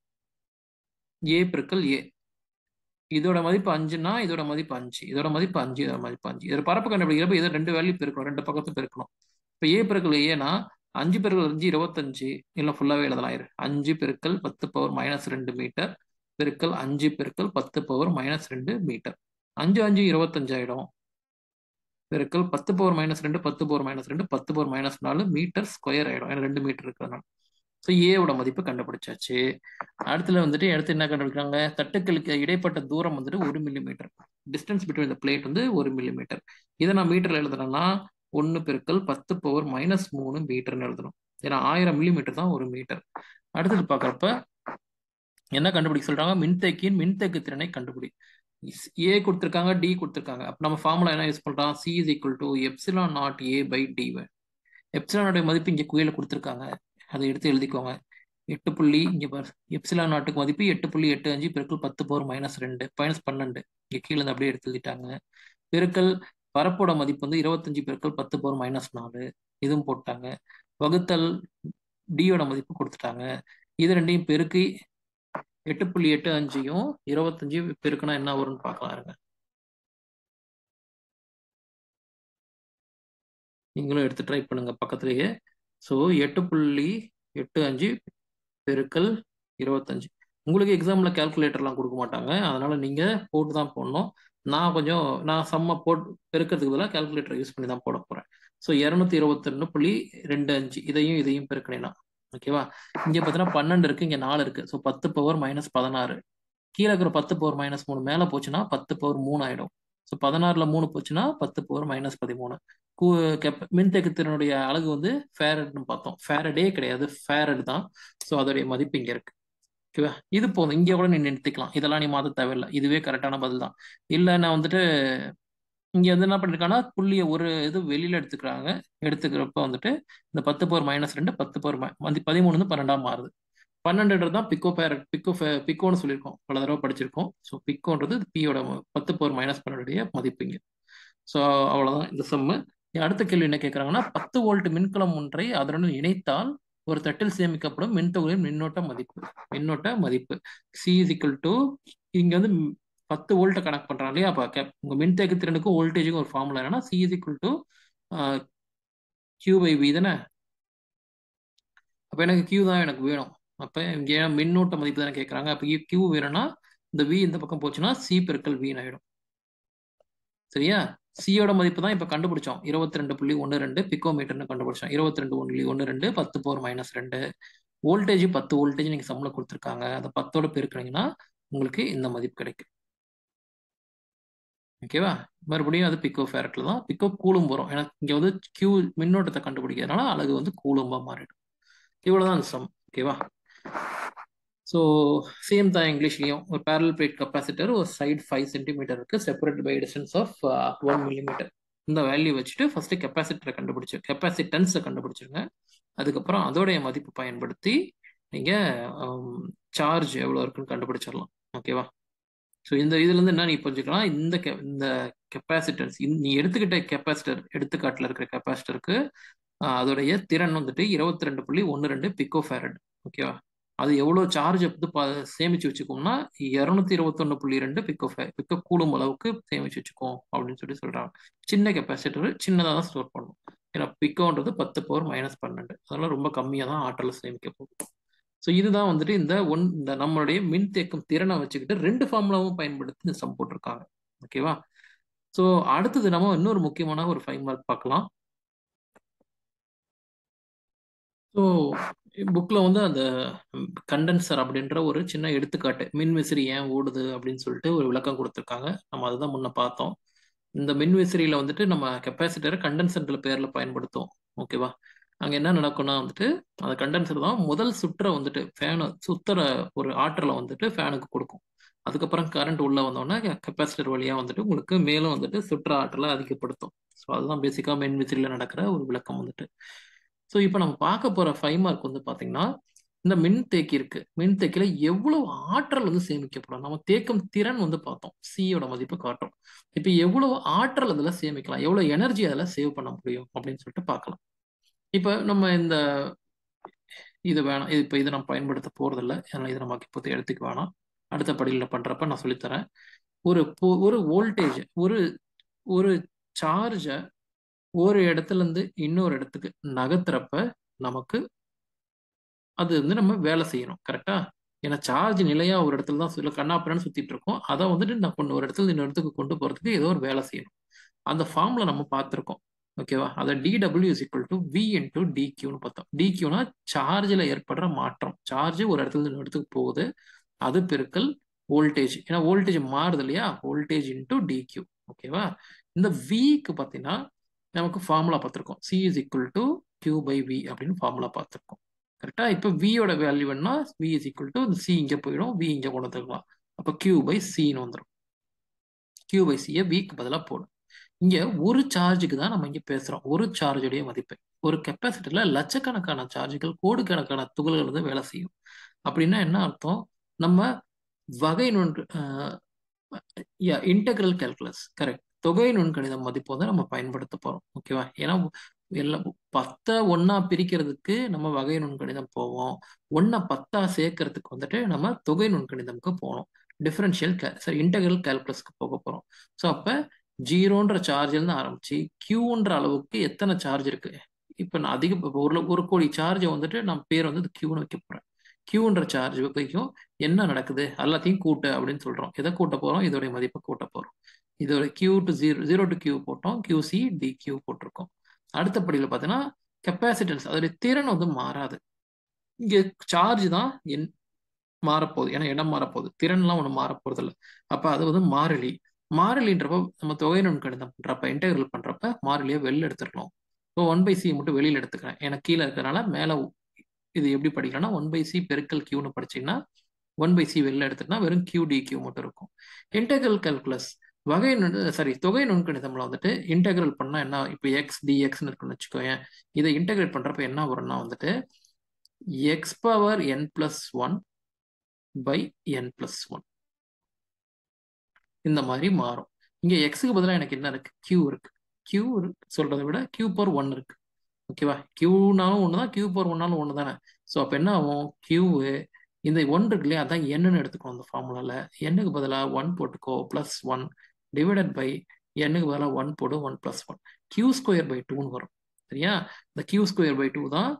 ஏ பெருக்கல் ஏ இதோட மதிப்பு அஞ்சுனா இதோட மதிப்பு அஞ்சு இதோட மதிப்பு அஞ்சு இதோட மதிப்பு அஞ்சு இதோட பரப்பு கண்டுபிடிக்கிறப்ப இதை ரெண்டு வேல்யூ பெருக்கணும் ரெண்டு பக்கத்து பெருக்கணும் இப்போ ஏ பெருக்கல் ஏன்னா அஞ்சு பெருக்கல் அஞ்சு இருபத்தஞ்சு இல்லை ஃபுல்லாகவே எழுதலாம் இரு அஞ்சு பெருக்கல் பத்து பவர் மைனஸ் ரெண்டு மீட்டர் பெருக்கல் அஞ்சு பெருக்கல் பத்து பவர் மைனஸ் ரெண்டு மீட்டர் அஞ்சு அஞ்சு இருபத்தஞ்சு ஆயிடும் பெருக்கல் பத்து பவர் மைனஸ் ரெண்டு பத்து பவர் மைனஸ் ரெண்டு பத்து பவர் மைனஸ் நாலு மீட்டர் ஸ்கொயர் ஆயிடும் ஏன்னா ரெண்டு மீட்டர் இருக்கிறதுனால ஸோ ஏவோட மதிப்பு கண்டுபிடிச்சாச்சு அடுத்துல வந்துட்டு அடுத்து என்ன கண்டுபிடிக்கிறாங்க தட்டுக்களுக்கு இடைப்பட்ட தூரம் வந்துட்டு ஒரு millimetre distance between the plate வந்து ஒரு மில்லி மீட்டர் இதை நான் மீட்டர்ல எழுதுறேன்னா ஒன்று பெருக்கல் பத்து பவர் மைனஸ் மூணு மீட்டர்னு எழுதணும் ஏன்னா ஆயிரம் மில்லி மீட்டர் தான் ஒரு மீட்டர் அடுத்தது பார்க்குறப்ப என்ன கண்டுபிடிக்க சொல்றாங்க மின்தேக்கியின் மின்தேக்கு திறனை கண்டுபிடி ஏ கொடுத்துருக்காங்க டி கொடுத்துருக்காங்க அப்போ நம்ம ஃபார்முலா என்ன யூஸ் பண்றோம் C is equal to epsilon naught A by D எப்சிலானுடைய மதிப்பு இங்கே குயில கொடுத்துருக்காங்க அதை எடுத்து எழுதிக்கோங்க எட்டு புள்ளி இங்கே பாரு எப்சிலா நாட்டுக்கு மதிப்பு எட்டு புள்ளி எட்டு அஞ்சு பெருக்கல் பத்து பவர் மைனஸ் ரெண்டு மைனஸ் பன்னெண்டு இங்கே கீழே இருந்து அப்படியே எடுத்து எழுதிட்டாங்க பெருக்கல் பரப்போட மதிப்பு வந்து இருபத்தஞ்சு பெருக்கல் பத்து பவர் மைனஸ் நாலு இதுவும் போட்டாங்க வகுத்தல் டியோட மதிப்பு கொடுத்துட்டாங்க இது ரெண்டையும் பெருக்கி எட்டு புள்ளி எட்டு அஞ்சையும் இருபத்தஞ்சு பெருக்குனா என்ன வரும்னு பார்க்கலாம் இருங்க நீங்களும் எடுத்து ட்ரை பண்ணுங்க பக்கத்துலேயே ஸோ எட்டு புள்ளி எட்டு அஞ்சு பெருக்கல் இருபத்தஞ்சு உங்களுக்கு எக்ஸாமில் கேல்குலேட்டர்லாம் கொடுக்க மாட்டாங்க அதனால நீங்கள் போட்டு தான் போடணும் நான் கொஞ்சம் நான் செம்ம போட் பெருக்கிறதுக்கு பதிலாக கேல்குலேட்டர் யூஸ் பண்ணி தான் போட போகிறேன் ஸோ இரநூத்தி இருபத்தொன்னு புள்ளி ரெண்டு அஞ்சு இதையும் இதையும் பெருக்கினேன்னா ஓகேவா இங்கே பார்த்தீங்கன்னா பன்னெண்டு இருக்குது இங்கே நாலு இருக்குது ஸோ பத்து பவர் மைனஸ் பதினாறு கீழே இருக்கிற பத்து பவர் மைனஸ் மூணு மேலே போச்சுன்னா பத்து பவர் மூணு ஆகிடும் ஸோ பதினாறில் மூணு போச்சுன்னா பத்து பவர் மைனஸ் பதிமூணு கூ கெப் மின்தேக்கத்தினுடைய அழகு வந்து ஃபேரட்னு பார்த்தோம் ஃபேரடே கிடையாது ஃபேரட் தான் ஸோ அதோடைய மதிப்பு இங்கே இருக்கு ஓகேவா இது போதும் இங்கே கூட நீ நிறுத்திக்கலாம் இதெல்லாம் நீ மாற்ற தேவையில்லை இதுவே கரெக்டான பதில் தான் இல்லை நான் வந்துட்டு இங்கே வந்து என்ன பண்ணிருக்காங்கன்னா புள்ளியை ஒரு இது வெளியில் எடுத்துக்கிறாங்க எடுத்துக்கிறப்ப வந்துட்டு இந்த பத்து பவர் மைனஸ் ரெண்டு பத்து பவர் வந்து பதிமூணு வந்து பன்னெண்டாம் மாறுது பன்னெண்டுன்றது தான் பிக்கோ பேர் பிக்கோ பிக்கோன்னு சொல்லியிருக்கோம் பல தடவை படிச்சிருக்கோம் ஸோ பிக்கோன்றது பியோட பத்து பவர் மைனஸ் பன்னெண்டுடைய மதிப்பு இங்கே ஸோ அவ்வளோதான் இந்த சம்மு அடுத்த கேள்வி என்ன கேட்குறாங்கன்னா பத்து வோல்ட் மின்கலம் ஒன்றை அதனுடன் இணைத்தால் ஒரு தட்டில் சேமிக்கப்படும் மின்தொகையின் மின்னோட்ட மதிப்பு மின்னோட்ட மதிப்பு சி இஸ் ஈக்குவல் டு இங்கே வந்து பத்து வோல்ட்டை கனெக்ட் பண்ணுறாங்க இல்லையா அப்போ உங்கள் மின்தேக்கு திறனுக்கும் வோல்டேஜுக்கும் ஒரு ஃபார்முலா என்னன்னா C is equal to Q by V தானே அப்போ எனக்கு கியூ தான் எனக்கு வேணும் அப்போ இங்கே மின்னோட்ட மதிப்பு தானே கேட்குறாங்க அப்போ கியூ வேணும்னா இந்த வி இந்த பக்கம் போச்சுன்னா சி பெருக்கல் வின்னு ஆகிடும் சரியா சியோட மதிப்பு தான் இப்போ கண்டுபிடிச்சோம் இருபத்தி ரெண்டு புள்ளி ஒன்று ரெண்டு பிக்கோ மீட்டர்னு கண்டுபிடிச்சோம் இருபத்தி ரெண்டு புள்ளி ஒன்று ரெண்டு பத்து போர் மைனஸ் ரெண்டு வோல்டேஜ் பத்து வோல்டேஜ் நீங்கள் சம்பளம் கொடுத்துருக்காங்க அதை பத்தோட பெருக்கினீங்கன்னா உங்களுக்கு இந்த மதிப்பு கிடைக்கும் ஓகேவா மறுபடியும் அது பிக்கோ ஃபேரட்ல தான் பிக்கோ கூலும் வரும் ஏன்னா இங்கே வந்து கியூ மின்னோட்டத்தை கண்டுபிடிக்கிறதுனால அழகு வந்து கூலும்பா மாறிடும் இவ்வளோதான் அந்த சம் ஓகேவா ஸோ சேம் தான் இங்கிலீஷ்லையும் ஒரு பேரல் பிளேட் கெப்பாசிட்டர் ஒரு சைடு ஃபைவ் சென்டிமீட்டர் இருக்கு separate by distance of one millimetre இந்த வேல்யூ வச்சுட்டு ஃபர்ஸ்ட் கெப்பாசிட்டரை கண்டுபிடிச்சு கெப்பாசிட்டன்ஸை கண்டுபிடிச்சிருங்க அதுக்கப்புறம் அதோடைய மதிப்பு பயன்படுத்தி நீங்கள் சார்ஜ் எவ்வளோ இருக்குன்னு கண்டுபிடிச்சிடலாம் ஓகேவா ஸோ இந்த இதுலேருந்து என்ன நீ புரிஞ்சுக்கலாம் இந்த கெ இந்த கெப்பாசிட்டன்ஸ் நீ எடுத்துக்கிட்ட கெப்பாசிட்டர் எடுத்துக்காட்டில் இருக்கிற கெப்பாசிட்டருக்கு அதோடைய திறன் வந்துட்டு இருபத்தி ரெண்டு புள்ளி ஒன்று ரெண்டு பிக்கோ ஃபேரட் ஓகேவா அது எவ்வளோ சார்ஜ் வந்து சேமிச்சு வச்சுக்கோம்னா இரநூத்தி இருபத்தொன்னு புள்ளி ரெண்டு பிக்கோ ஃபே பிக்கோ கூடும் அளவுக்கு சேமிச்சு வச்சுக்கோம் அப்படின்னு சொல்லி சொல்றாங்க சின்ன கெப்பாசிட்டர் சின்னதாக தான் ஸ்டோர் பண்ணும் ஏன்னா பிக்கோன்றது பத்து பவர் மைனஸ் பன்னெண்டு அதெல்லாம் ரொம்ப கம்மியாக தான் ஆற்றலை சேமிக்க போகும் ஸோ இதுதான் வந்துட்டு இந்த ஒன் இந்த நம்மளுடைய மின்தேக்கும் திறனை வச்சுக்கிட்டு ரெண்டு ஃபார்முலாவும் பயன்படுத்தி இந்த சம் போட்டிருக்காங்க ஓகேவா ஸோ அடுத்தது நம்ம இன்னொரு முக்கியமான ஒரு ஃபைவ் மார்க் பார்க்கலாம் ஸோ புக்கில் வந்து அந்த கண்டென்சர் அப்படின்ற ஒரு சின்ன எடுத்துக்காட்டு மின் விசிறி ஏன் ஓடுது அப்படின்னு சொல்லிட்டு ஒரு விளக்கம் கொடுத்துருக்காங்க நம்ம அதுதான் முன்ன பார்த்தோம் இந்த மின் விசிறியில் வந்துட்டு நம்ம கெப்பாசிட்டரை கண்டென்சர்ன்ற பேரில் பயன்படுத்துவோம் ஓகேவா அங்கே என்ன நடக்கும்னா வந்துட்டு அந்த கண்டென்சர் தான் முதல் சுற்றை வந்துட்டு ஃபேனு சுத்துற ஒரு ஆற்றலை வந்துட்டு ஃபேனுக்கு கொடுக்கும் அதுக்கப்புறம் கரண்ட் உள்ள வந்தோடனே கெப்பாசிட்டர் வழியாக வந்துட்டு உங்களுக்கு மேலும் வந்துட்டு சுற்ற ஆற்றலை அதிகப்படுத்தும் ஸோ அதுதான் பேசிக்காக மின் விசிறியில் நடக்கிற ஒரு விளக்கம் வந்துட்டு ஸோ இப்போ நம்ம பார்க்க போகிற ஃபைவ் மார்க் வந்து பார்த்தீங்கன்னா இந்த மின் தேக்கி இருக்கு மின் தேக்கில எவ்வளவு ஆற்றல் வந்து சேமிக்கப்படும் நம்ம தேக்கும் திறன் வந்து பார்த்தோம் சியோட மதிப்பு காட்டும் இப்போ எவ்வளவு ஆற்றல் அதில் சேமிக்கலாம் எவ்வளவு எனர்ஜி அதில் சேவ் பண்ண முடியும் அப்படின்னு சொல்லிட்டு பார்க்கலாம் இப்போ நம்ம இந்த இது வேணாம் இது இப்போ இதை நம்ம பயன்படுத்த போறதில்ல அதனால இதை நம்ம இப்போ எடுத்துக்க வேணாம் அடுத்த படியில் பண்றப்ப நான் சொல்லித்தரேன் ஒரு ஒரு வோல்டேஜ் ஒரு ஒரு சார்ஜை ஒரு இடத்துல இருந்து இன்னொரு இடத்துக்கு நகர்த்துறப்ப நமக்கு அது வந்து நம்ம வேலை செய்யணும் கரெக்டா ஏன்னா சார்ஜ் நிலையா ஒரு இடத்துல தான் சொல்ல கண்ணாப்பிரன்னு சுத்திட்டு இருக்கோம் அதை வந்துட்டு நான் கொண்டு ஒரு இடத்துல இன்னொரு இடத்துக்கு கொண்டு போறதுக்கு ஏதோ ஒரு வேலை செய்யணும் அந்த ஃபார்ம்ல நம்ம பார்த்துருக்கோம் ஓகேவா அதை D W is equal to V into டிக்யூன்னு பார்த்தோம் டிக்யூனா சார்ஜில் ஏற்படுற மாற்றம் சார்ஜ் ஒரு இடத்துல இருந்து இன்னொரு இடத்துக்கு போகுது அது பெருக்கல் வோல்டேஜ் ஏன்னா வோல்டேஜ் மாறுது இல்லையா வோல்டேஜ் இன்டூ டிக்யூ ஓகேவா இந்த விக்கு பார்த்தீங்கன்னா நமக்கு ஃபார்முலா பார்த்துருக்கோம் C is equal to Q by V அப்படின்னு ஃபார்முலா பார்த்துருக்கோம் கரெக்டா இப்போ வியோட வேல்யூ வேணா V is equal to C இங்கே போயிடும் வி இங்கே கொண்டு வந்துருக்கலாம் அப்போ கியூ பை சின்னு வந்துடும் கியூ பை சியை விக்கு பதிலாக போடும் இங்க ஒரு சார்ஜுக்கு தான் நம்ம இங்க பேசுறோம் ஒரு சார்ஜுடைய மதிப்பு ஒரு கெப்பாசிட்டர்ல லட்சக்கணக்கான சார்ஜுகள் கோடுக்கணக்கான துகள்கள் வந்து வேலை செய்யும் அப்படின்னா என்ன அர்த்தம் நம்ம வகை நுண் இன்டெகிரல் கேல்குலஸ் கரெக்ட் தொகை நுண்கணிதம் மதிப்பு வந்து நம்ம பயன்படுத்த போறோம் ஓகேவா ஏன்னா எல்லாம் பத்த ஒன்னா பிரிக்கிறதுக்கு நம்ம வகை நுண்கணிதம் போவோம் ஒன்னா பத்தா சேர்க்கறதுக்கு வந்துட்டு நம்ம தொகை நுண்கணிதம்க்கு போகணும் டிஃபரன்ஷியல் கே சரி இன்டெகிரல் கேல்குலஸ்க்கு போக போறோம் ஸோ அப்ப ஜீரோன்ற சார்ஜ்லேருந்து ஆரம்பிச்சு கியூன்ற அளவுக்கு எத்தனை சார்ஜ் இருக்கு இப்போ நான் அதிக ஒரு ஒரு கோடி சார்ஜை வந்துட்டு நான் பேர் வந்து கியூன்னு வைக்க போறேன் கியூன்ற சார்ஜ் வைக்கும் என்ன நடக்குது எல்லாத்தையும் கூட்டு அப்படின்னு சொல்றோம் எதை கூட்ட போறோம் இதோடைய மதிப்பை கூட்ட போறோம் இதோட Q to zero zero to Q போட்டோம் கியூசி டி கியூ போட்டிருக்கோம் அடுத்த படியில் பார்த்தீங்கன்னா கெப்பாசிட்டன்ஸ் அதோடைய திறன் வந்து மாறாது இங்கே சார்ஜ் தான் என் மாறப்போகுது ஏன்னா இடம் மாறப்போகுது திறன்லாம் ஒன்று மாறப்போறது இல்லை அப்போ அது வந்து மாறிலி மாறிலின்றப்ப நம்ம தொகை நுண்கணிதம் பண்றப்ப இன்டெகிரல் பண்றப்ப மாறிலியை வெளில எடுத்துருக்கணும் இப்போ ஒன் பை சி மட்டும் வெளியில எடுத்துக்கிறேன் எனக்கு கீழே இருக்கிறனால மேலே இது எப்படி படிக்கலாம்னா ஒன் பை சி பெருக்கல் கியூன்னு படிச்சீங்கன்னா ஒன் பை சி வெளில எடுத்துட்டா வெறும் கியூ டி கியூ மட்டும் இருக்கும் இன்டெகிரல் கால்குலஸ் வகை சாரி தொகை நுண்கணிதம்ல வந்துட்டு இன்டெகிரல் பண்ணா என்ன இப்போ எக்ஸ் டிஎக்ஸ்னு இருக்குன்னு வச்சுக்கோயேன் இதை இன்டெகிரேட் பண்றப்ப என்ன வரும்னா வந்துட்டு X power N plus one by N plus one இந்த மாதிரி மாறும் இங்க எக்ஸுக்கு பதிலாக எனக்கு என்ன இருக்கு கியூ இருக்கு கியூ சொல்றதை விட கியூ பவர் ஒன் இருக்கு ஓகேவா கியூனாலும் ஒன்று தான் கியூ பவர் ஒன்னாலும் ஒன்று தானே ஸோ அப்போ என்ன ஆகும் கியூ இந்த ஒன் இருக்கு இல்லையா அதான் என்னன்னு எடுத்துக்கணும் அந்த ஃபார்முலால எண்ணுக்கு பதிலாக ஒன் போட்டுக்கோ பிளஸ் ஒன் டிவைடட் பை எண்ணுக்கு பதிலாக ஒன் போடு one plus one Q square by டூன்னு வரும் சரியா இந்த கியூ ஸ்கொயர் பை டூ தான்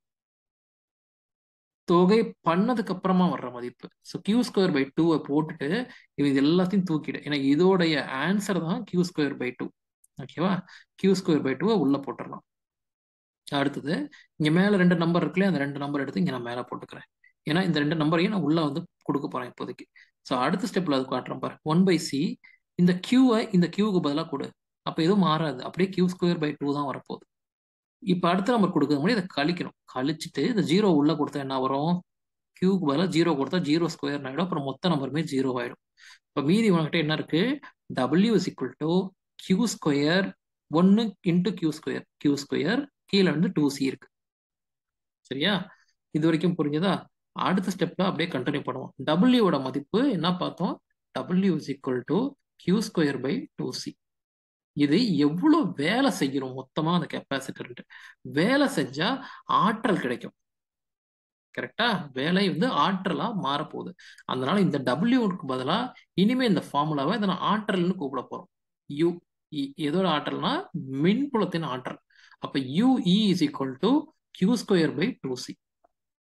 தொகை பண்ணதுக்கு அப்புறமா வர்ற மதிப்பு ஸோ கியூ ஸ்கொயர் பை டூவை போட்டுட்டு இது எல்லாத்தையும் தூக்கிடு ஏன்னா இதோடைய ஆன்சர் தான் கியூ ஸ்கொயர் பை டூ ஓகேவா கியூ ஸ்கொயர் பை டூவை உள்ள போட்டுடலாம் அடுத்தது இங்க மேல ரெண்டு நம்பர் இருக்குல்ல அந்த ரெண்டு நம்பர் எடுத்து இங்க நான் மேல போட்டுக்கிறேன் ஏன்னா இந்த ரெண்டு நம்பரையும் நான் உள்ள வந்து கொடுக்க போறேன் இப்போதைக்கு ஸோ அடுத்த ஸ்டெப்ல அது காட்டுறேன் பாரு ஒன் பை சி இந்த கியூவை இந்த கியூவுக்கு பதிலாக கொடு அப்போ எதுவும் மாறாது அப்படியே கியூ ஸ்கொயர் பை டூ தான் வரப்போகுது இப்போ அடுத்த நம்பர் கொடுக்கறது முன்னாடி இதை கழிக்கணும் கழிச்சுட்டு இந்த ஜீரோ உள்ள கொடுத்தா என்ன வரும் கியூக்கு பதிலாக ஜீரோ கொடுத்தா ஜீரோ ஸ்கொயர் ஆகிடும் அப்புறம் மொத்த நம்பருமே ஜீரோ ஆகிடும் இப்போ மீதி உனக்கிட்ட என்ன இருக்கு W is equal to Q square ஒன்று into Q square Q square கீழே வந்து டூ சி இருக்கு சரியா இது வரைக்கும் புரிஞ்சதா அடுத்த ஸ்டெப்ல அப்படியே கண்டினியூ பண்ணுவோம் டபிள்யூவோட மதிப்பு என்ன பார்த்தோம் W is equal to Q square by two C இது எவ்வளவு வேலை செய்யணும் மொத்தமா அந்த கெப்பாசிட்டர் வேலை செஞ்சா ஆற்றல் கிடைக்கும் கரெக்டா வேலை வந்து ஆற்றலா மாறப்போகுது அதனால இந்த டபிள்யூக்கு பதிலா இனிமே இந்த ஃபார்முலாவை இதை நான் ஆற்றல்னு கூப்பிட போறோம் யூ எதோட ஆற்றல்னா மின்புலத்தின் ஆற்றல் அப்ப U E is equal to Q square by two C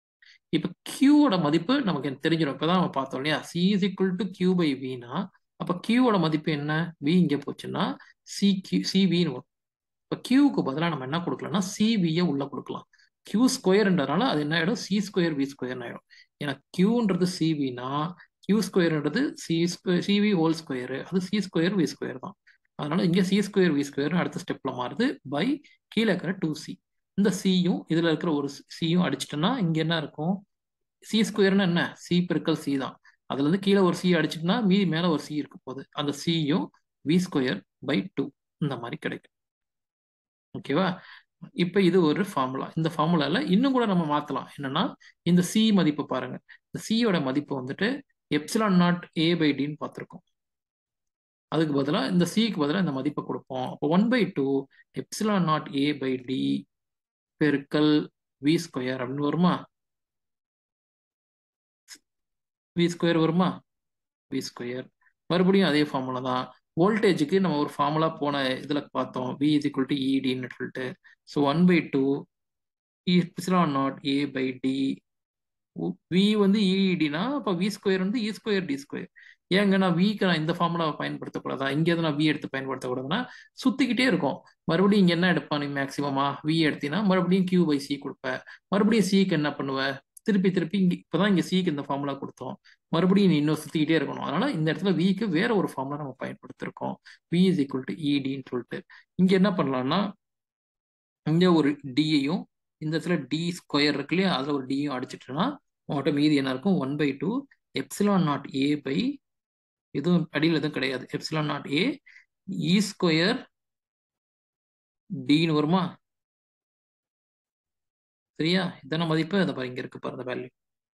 இப்போ கியூவோட மதிப்பு நமக்கு தெரிஞ்சிடும் இப்பதான் நம்ம பார்த்தோம் இல்லையா C is equal to Q by வினா அப்ப கியூவோட மதிப்பு என்ன வி இங்க போச்சுன்னா சி கியூ சிவின்னு வரும் இப்போ கியூவுக்கு பதிலாக நம்ம என்ன கொடுக்கலாம்னா சிவியை உள்ள கொடுக்கலாம் கியூ ஸ்கொயர்ன்றதுனால அது என்ன ஆயிடும் சி ஸ்கொயர் வி ஸ்கொயர்னு ஆயிடும் ஏன்னா கியூன்றது சிவினா கியூ ஸ்கொயர்ன்றது C square C V whole square அது சி ஸ்கொயர் வி ஸ்கொயர் தான் அதனால இங்கே சி ஸ்கொயர் வி ஸ்கொயர்னு அடுத்த ஸ்டெப்ல மாறுது பை கீழே இருக்கிற டூ சி இந்த சியும் இதுல இருக்கிற ஒரு சியும் அடிச்சிட்டோம்னா இங்க என்ன இருக்கும் சி ஸ்கொயர்னா என்ன சி பெருக்கல் சி தான் அதுல இருந்து கீழே ஒரு சி அடிச்சிட்டுனா மீதி மேல ஒரு சி இருக்க போகுது அந்த சியும் வி ஸ்கொயர் பை டூ இந்த மாதிரி கிடைக்கும் ஓகேவா இப்ப இது ஒரு ஃபார்முலா இந்த ஃபார்முலால இன்னும் கூட நம்ம மாத்தலாம் என்னன்னா இந்த சி மதிப்பு பாருங்க இந்த சியோட மதிப்பு வந்துட்டு எப்சிலான் நாட் ஏ பை டின்னு பார்த்துருக்கோம் அதுக்கு பதிலாக இந்த சிக்கு பதிலாக இந்த மதிப்பை கொடுப்போம் அப்போ one by two epsilon naught A by D பெருக்கல் வி ஸ்கொயர் அப்படின்னு வருமா வி ஸ்கொயர் வருமா வி ஸ்கொயர் மறுபடியும் அதே ஃபார்முலா தான் வோல்டேஜுக்கு நம்ம ஒரு ஃபார்முலா போன இதில் பார்த்தோம் வி இஸ் ஈக்குவல் டு இடின்னு சொல்லிட்டு so one by two epsilon naught A by D V வந்து இடினா அப்போ வி ஸ்கொயர் வந்து இ ஸ்கொயர் டி ஸ்கொயர் ஏங்க நான் விக்கு நான் இந்த ஃபார்முலாவை பயன்படுத்தக்கூடாதா இங்கே நான் வி எடுத்து பயன்படுத்தக்கூடாதுன்னா சுத்திக்கிட்டே இருக்கும் மறுபடியும் இங்கே என்ன எடுப்பா நீ மேக்ஸிமமா வி எடுத்தீங்கன்னா மறுபடியும் கியூ பை சி கொடுப்ப மறுபடியும் சிக்கு என்ன பண்ணுவ திருப்பி திருப்பி இங்கே இப்போதான் இங்கே சிக்கு இந்த ஃபார்முலா கொடுத்தோம் மறுபடியும் நீ இன்னும் சுத்திக்கிட்டே இருக்கணும் அதனால இந்த இடத்துல விக்கு வேற ஒரு ஃபார்முலா நம்ம பயன்படுத்திருக்கோம் வி இஸ் ஈக்குவல் டு இடின்னு சொல்லிட்டு இங்க என்ன பண்ணலாம்னா இங்க ஒரு டியையும் இந்த இடத்துல டி ஸ்கொயர் இருக்கு இல்லையா அதுல ஒரு டியும் அடிச்சிட்டோம்னா உங்கள்கிட்ட மீதி என்ன இருக்கும் one by two epsilon naught A by எதுவும் அடியில் எதுவும் கிடையாது epsilon naught A E square டின்னு வருமா சரியா இதான மதிப்பு அதை பாரு இங்க இருக்கு பாரு வேல்யூ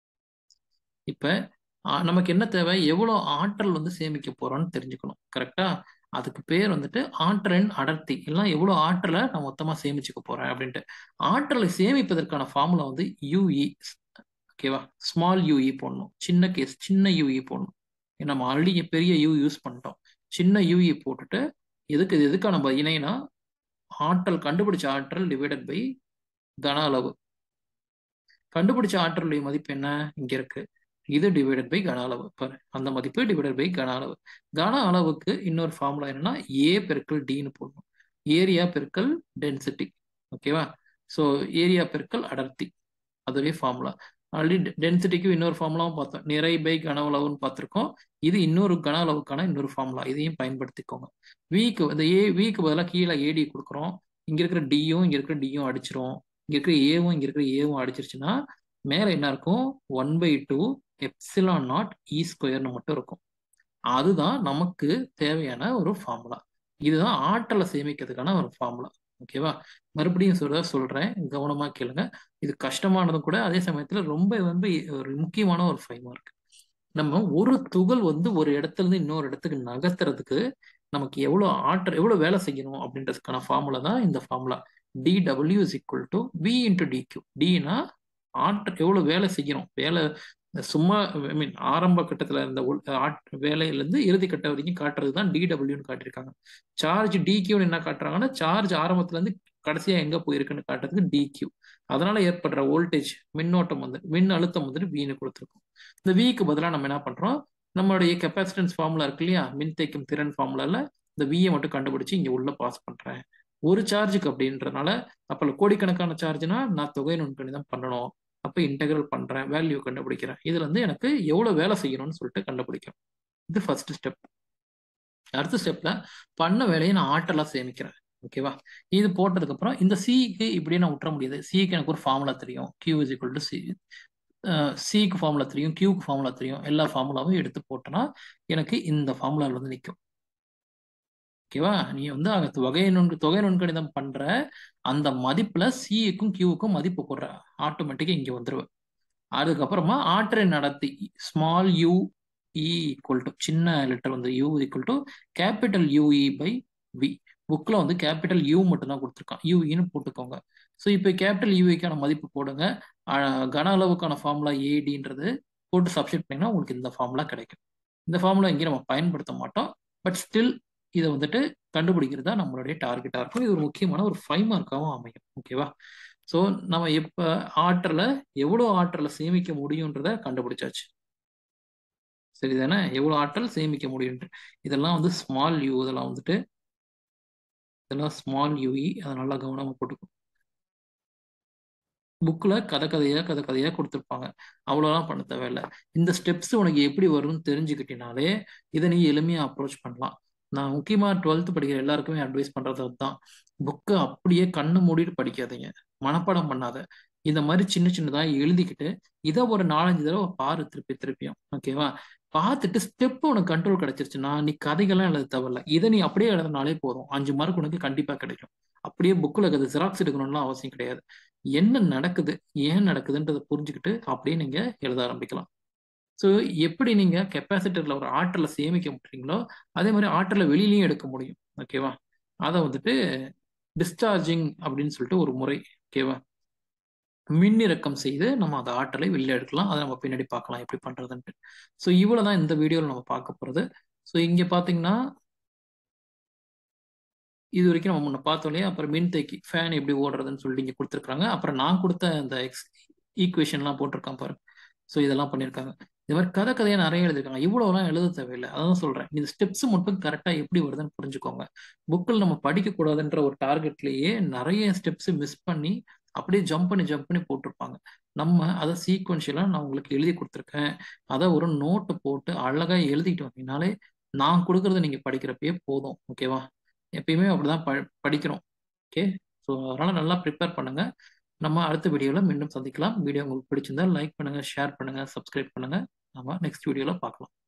இப்ப நமக்கு என்ன தேவை எவ்வளவு ஆற்றல் வந்து சேமிக்க போறோம்னு தெரிஞ்சுக்கணும் கரெக்டா அதுக்கு பேர் வந்துட்டு ஆற்றலின் அடர்த்தி எல்லாம் எவ்வளவு ஆற்றலை நான் மொத்தமா சேமிச்சுக்க போறேன் அப்படின்ட்டு ஆற்றலை சேமிப்பதற்கான ஃபார்முலா வந்து யூஇ ஓகேவா ஸ்மால் யூஇ போடணும் சின்ன கேஸ் சின்ன யூஇ போடணும் நம்ம ஆல்ரெடி பெரிய யூ யூஸ் பண்ணிட்டோம் சின்ன யூஇ போட்டுட்டு எதுக்கு இது எதுக்கான இணைனா ஆற்றல் கண்டுபிடிச்ச ஆற்றல் டிவைடட் பை கன அளவு கண்டுபிடிச்ச ஆற்றலுடைய மதிப்பு என்ன இங்க இருக்கு இது டிவைடட் பை கன அளவு பாரு அந்த மதிப்பு டிவைடட் பை கன அளவு கன அளவுக்கு இன்னொரு ஃபார்முலா என்னன்னா ஏ பெருக்கல் டின்னு போடணும் ஏரியா பெருக்கல் டென்சிட்டி ஓகேவா ஸோ ஏரியா பெருக்கல் அடர்த்தி அதுவே ஃபார்முலா ஆல்ரெடி டென்சிட்டிக்கு இன்னொரு ஃபார்முலாவும் பார்த்தோம் நிறை பை கன அளவுன்னு பார்த்துருக்கோம் இது இன்னொரு கன அளவுக்கான இன்னொரு ஃபார்முலா இதையும் பயன்படுத்திக்கோங்க வீக்கு இந்த ஏ வீக்கு பதிலாக கீழே ஏடி கொடுக்குறோம் இங்க இருக்கிற டியும் இங்க இருக்கிற டியும் அடிச்சிரும் இங்க இருக்கிற ஏவும் இங்க இருக்கிற ஏவும் அடிச்சிருச்சுன்னா மேல என்ன இருக்கும் one by two epsilon naught E ஸ்கொயர்னு மட்டும் இருக்கும் அதுதான் நமக்கு தேவையான ஒரு ஃபார்முலா இதுதான் ஆற்றலை சேமிக்கிறதுக்கான ஒரு ஃபார்முலா ஓகேவா மறுபடியும் சொல்ற சொல்றேன் கவனமா கேளுங்க இது கஷ்டமானதும் கூட அதே சமயத்துல ரொம்ப வந்து ஒரு முக்கியமான ஒரு ஃபைவ் மார்க் நம்ம ஒரு துகள் வந்து ஒரு இடத்துல இருந்து இன்னொரு இடத்துக்கு நகர்த்துறதுக்கு நமக்கு எவ்வளவு ஆற்றல் எவ்வளவு வேலை செய்யணும் அப்படின்றதுக்கான ஃபார்முலா தான் இந்த formula D W is equal to V into D Q டினா ஆற்றல் எவ்வளவு வேலை செய்யணும் வேலை சும்மா ஐ மீன் ஆரம்ப கட்டத்துல இருந்த வேலையிலேருந்து இறுதி கட்ட வரைக்கும் காட்டுறது தான் டிடபிள்யூன்னு காட்டியிருக்காங்க சார்ஜ் டிக்யூன்னு என்ன காட்டுறாங்கன்னா சார்ஜ் ஆரம்பத்துல இருந்து கடைசியா எங்க போயிருக்குன்னு காட்டுறதுக்கு டிக்யூ அதனால ஏற்படுற வோல்டேஜ் மின்னோட்டம் வந்து மின் அழுத்தம் வந்துட்டு வீணு கொடுத்துருக்கோம் இந்த விக்கு பதிலாக நம்ம என்ன பண்றோம் நம்மளுடைய கெப்பாசிட்டன்ஸ் ஃபார்முலா இருக்கு இல்லையா மின் தேக்கும் திறன் ஃபார்முலால இந்த வியை மட்டும் கண்டுபிடிச்சு இங்க உள்ள பாஸ் பண்றேன் ஒரு சார்ஜுக்கு அப்படின்றனால அப்போ கோடிக்கணக்கான சார்ஜ்னா நான் தொகை நுண்கணிதம் பண்ணணும் அப்போ இன்டெகிரல் பண்றேன் வேல்யூ கண்டுபிடிக்கிறேன் இதுல இருந்து எனக்கு எவ்வளவு வேலை செய்யணும்னு சொல்லிட்டு கண்டுபிடிக்கிறேன் இது ஃபர்ஸ்ட் ஸ்டெப் அடுத்த ஸ்டெப்ல பண்ண வேலையை நான் ஆற்றலா சேமிக்கிறேன் ஓகேவா இது போட்டதுக்கு அப்புறம் இந்த சிக்கு இப்படியே நான் விட்டுற முடியாது சிக்கு எனக்கு ஒரு ஃபார்முலா தெரியும் Q is equal to C சிக்கு ஃபார்முலா தெரியும் கியூக்கு ஃபார்முலா தெரியும் எல்லா ஃபார்முலாவும் எடுத்து போட்டோன்னா எனக்கு இந்த ஃபார்முலாவில் வந்து நிற்கும் ஓகேவா நீ வந்து அங்க தொகை நுண் தொகை நுண்கணிதம் பண்ற அந்த மதிப்புல சிக்கும் கியூக்கும் மதிப்பு போடுற ஆட்டோமேட்டிக்கா இங்க வந்துருவேன் அதுக்கப்புறமா ஆற்றல் நடத்தி small U E equal to சின்ன லெட்டர் வந்து U equal to capital U E by V புக்கில் வந்து கேபிட்டல் யூ மட்டும் தான் கொடுத்துருக்கான் யூஇன்னு போட்டுக்கோங்க ஸோ இப்போ கேபிட்டல் யூஇக்கான மதிப்பு போடுங்க கன அளவுக்கான ஃபார்முலா ஏடின்றது போட்டு சப்ஸ்டிட் பண்ணிங்கன்னா உங்களுக்கு இந்த ஃபார்முலா கிடைக்கும் இந்த ஃபார்முலா எங்கேயும் நம்ம பயன்படுத்த மாட்டோம் பட் ஸ்டில் இதை வந்துட்டு கண்டுபிடிக்கிறது தான் நம்மளுடைய டார்கெட்டாக இருக்கும் இது ஒரு முக்கியமான ஒரு ஃபைவ் மார்க்காகவும் அமையும் ஓகேவா ஸோ நம்ம எப்ப ஆற்றலை எவ்வளோ ஆற்றலை சேமிக்க முடியுன்றத கண்டுபிடிச்சாச்சு சரிதானே எவ்வளோ ஆற்றல் சேமிக்க முடியும்ட்டு இதெல்லாம் வந்து ஸ்மால் யூ இதெல்லாம் வந்துட்டு இதெல்லாம் ஸ்மால் யூஇ அதை நல்லா கவனமாக போட்டுக்கணும் புக்கில் கதை கதையாக கதை கதையாக கொடுத்துருப்பாங்க அவ்வளோலாம் பண்ண தேவையில்லை இந்த ஸ்டெப்ஸ் உனக்கு எப்படி வரும்னு தெரிஞ்சுக்கிட்டினாலே இதை நீ எளிமையாக அப்ரோச் பண்ணலாம் நான் முக்கியமாக டுவெல்த்து படிக்கிற எல்லாருக்குமே அட்வைஸ் பண்ணுறது அதுதான் புக்கை அப்படியே கண்ணு மூடிட்டு படிக்காதீங்க மனப்பாடம் பண்ணாத இந்த மாதிரி சின்ன சின்னதாக எழுதிக்கிட்டு இதை ஒரு நாலஞ்சு தடவை பாரு திருப்பி திருப்பியும் ஓகேவா பார்த்துட்டு ஸ்டெப் உனக்கு கண்ட்ரோல் கிடைச்சிருச்சுன்னா நீ கதைகள்லாம் எழுத தேவையில்ல இதை நீ அப்படியே எழுதினாலே போதும் அஞ்சு மார்க் உனக்கு கண்டிப்பாக கிடைக்கும் அப்படியே புக்கில் அது ஜெராக்ஸ் எடுக்கணும்லாம் அவசியம் கிடையாது என்ன நடக்குது ஏன் நடக்குதுன்றதை புரிஞ்சுக்கிட்டு அப்படியே நீங்கள் எழுத ஆரம்பிக்கலாம் ஸோ எப்படி நீங்கள் கெப்பாசிட்டரில் ஒரு ஆற்றலை சேமிக்க முடியுங்களோ அதே மாதிரி ஆற்றலை வெளியிலையும் எடுக்க முடியும் ஓகேவா அதை வந்துட்டு டிஸ்சார்ஜிங் அப்படின்னு சொல்லிட்டு ஒரு முறை ஓகேவா மின்னிறக்கம் செய்து நம்ம அந்த ஆற்றலை வெளியே எடுக்கலாம் அதை நம்ம பின்னாடி பார்க்கலாம் எப்படி பண்ணுறதுன்ட்டு ஸோ இவ்வளோ தான் இந்த வீடியோவில் நம்ம பார்க்க போகிறது ஸோ இங்கே பார்த்தீங்கன்னா இது வரைக்கும் நம்ம முன்ன பார்த்தோம் இல்லையா அப்புறம் மின்தேக்கி ஃபேன் எப்படி ஓடுறதுன்னு சொல்லிட்டு இங்கே கொடுத்துருக்காங்க அப்புறம் நான் கொடுத்த அந்த எக்ஸ் ஈக்குவேஷன்லாம் போட்டிருக்கான் பாருங்க ஸோ இதெல்லாம் பண்ணியிருக்காங்க இது மாதிரி கதை கதையாக நிறைய எழுதிருக்காங்க இவ்வளோலாம் எழுத தேவையில்லை அதான் சொல்கிறேன் இந்த ஸ்டெப்ஸ் மட்டும் கரெக்டாக எப்படி வருதுன்னு புரிஞ்சுக்கோங்க புக்கில் நம்ம படிக்கக்கூடாதுன்ற ஒரு டார்கெட்லேயே நிறைய ஸ்டெப்ஸ் மிஸ் பண்ணி அப்படியே ஜம்ப் பண்ணி ஜம்ப் பண்ணி போட்டிருப்பாங்க நம்ம அதை சீக்வன்ஷியலாக நான் உங்களுக்கு எழுதி கொடுத்துருக்கேன் அதை ஒரு நோட்டு போட்டு அழகாக எழுதிட்டு வந்தீங்கனாலே நான் கொடுக்குறத நீங்கள் படிக்கிறப்பயே போதும் ஓகேவா எப்பயுமே அப்படிதான் ப படிக்கிறோம் ஓகே ஸோ அதனால் நல்லா ப்ரிப்பேர் பண்ணுங்கள் நம்ம அடுத்த வீடியோவில் மீண்டும் சந்திக்கலாம் வீடியோ உங்களுக்கு பிடிச்சிருந்தா லைக் பண்ணுங்கள் ஷேர் பண்ணுங்கள் சப்ஸ்கிரைப் பண்ணுங்கள் நம்ம நெக்ஸ்ட் வீடியோவில் பார்க்கலாம்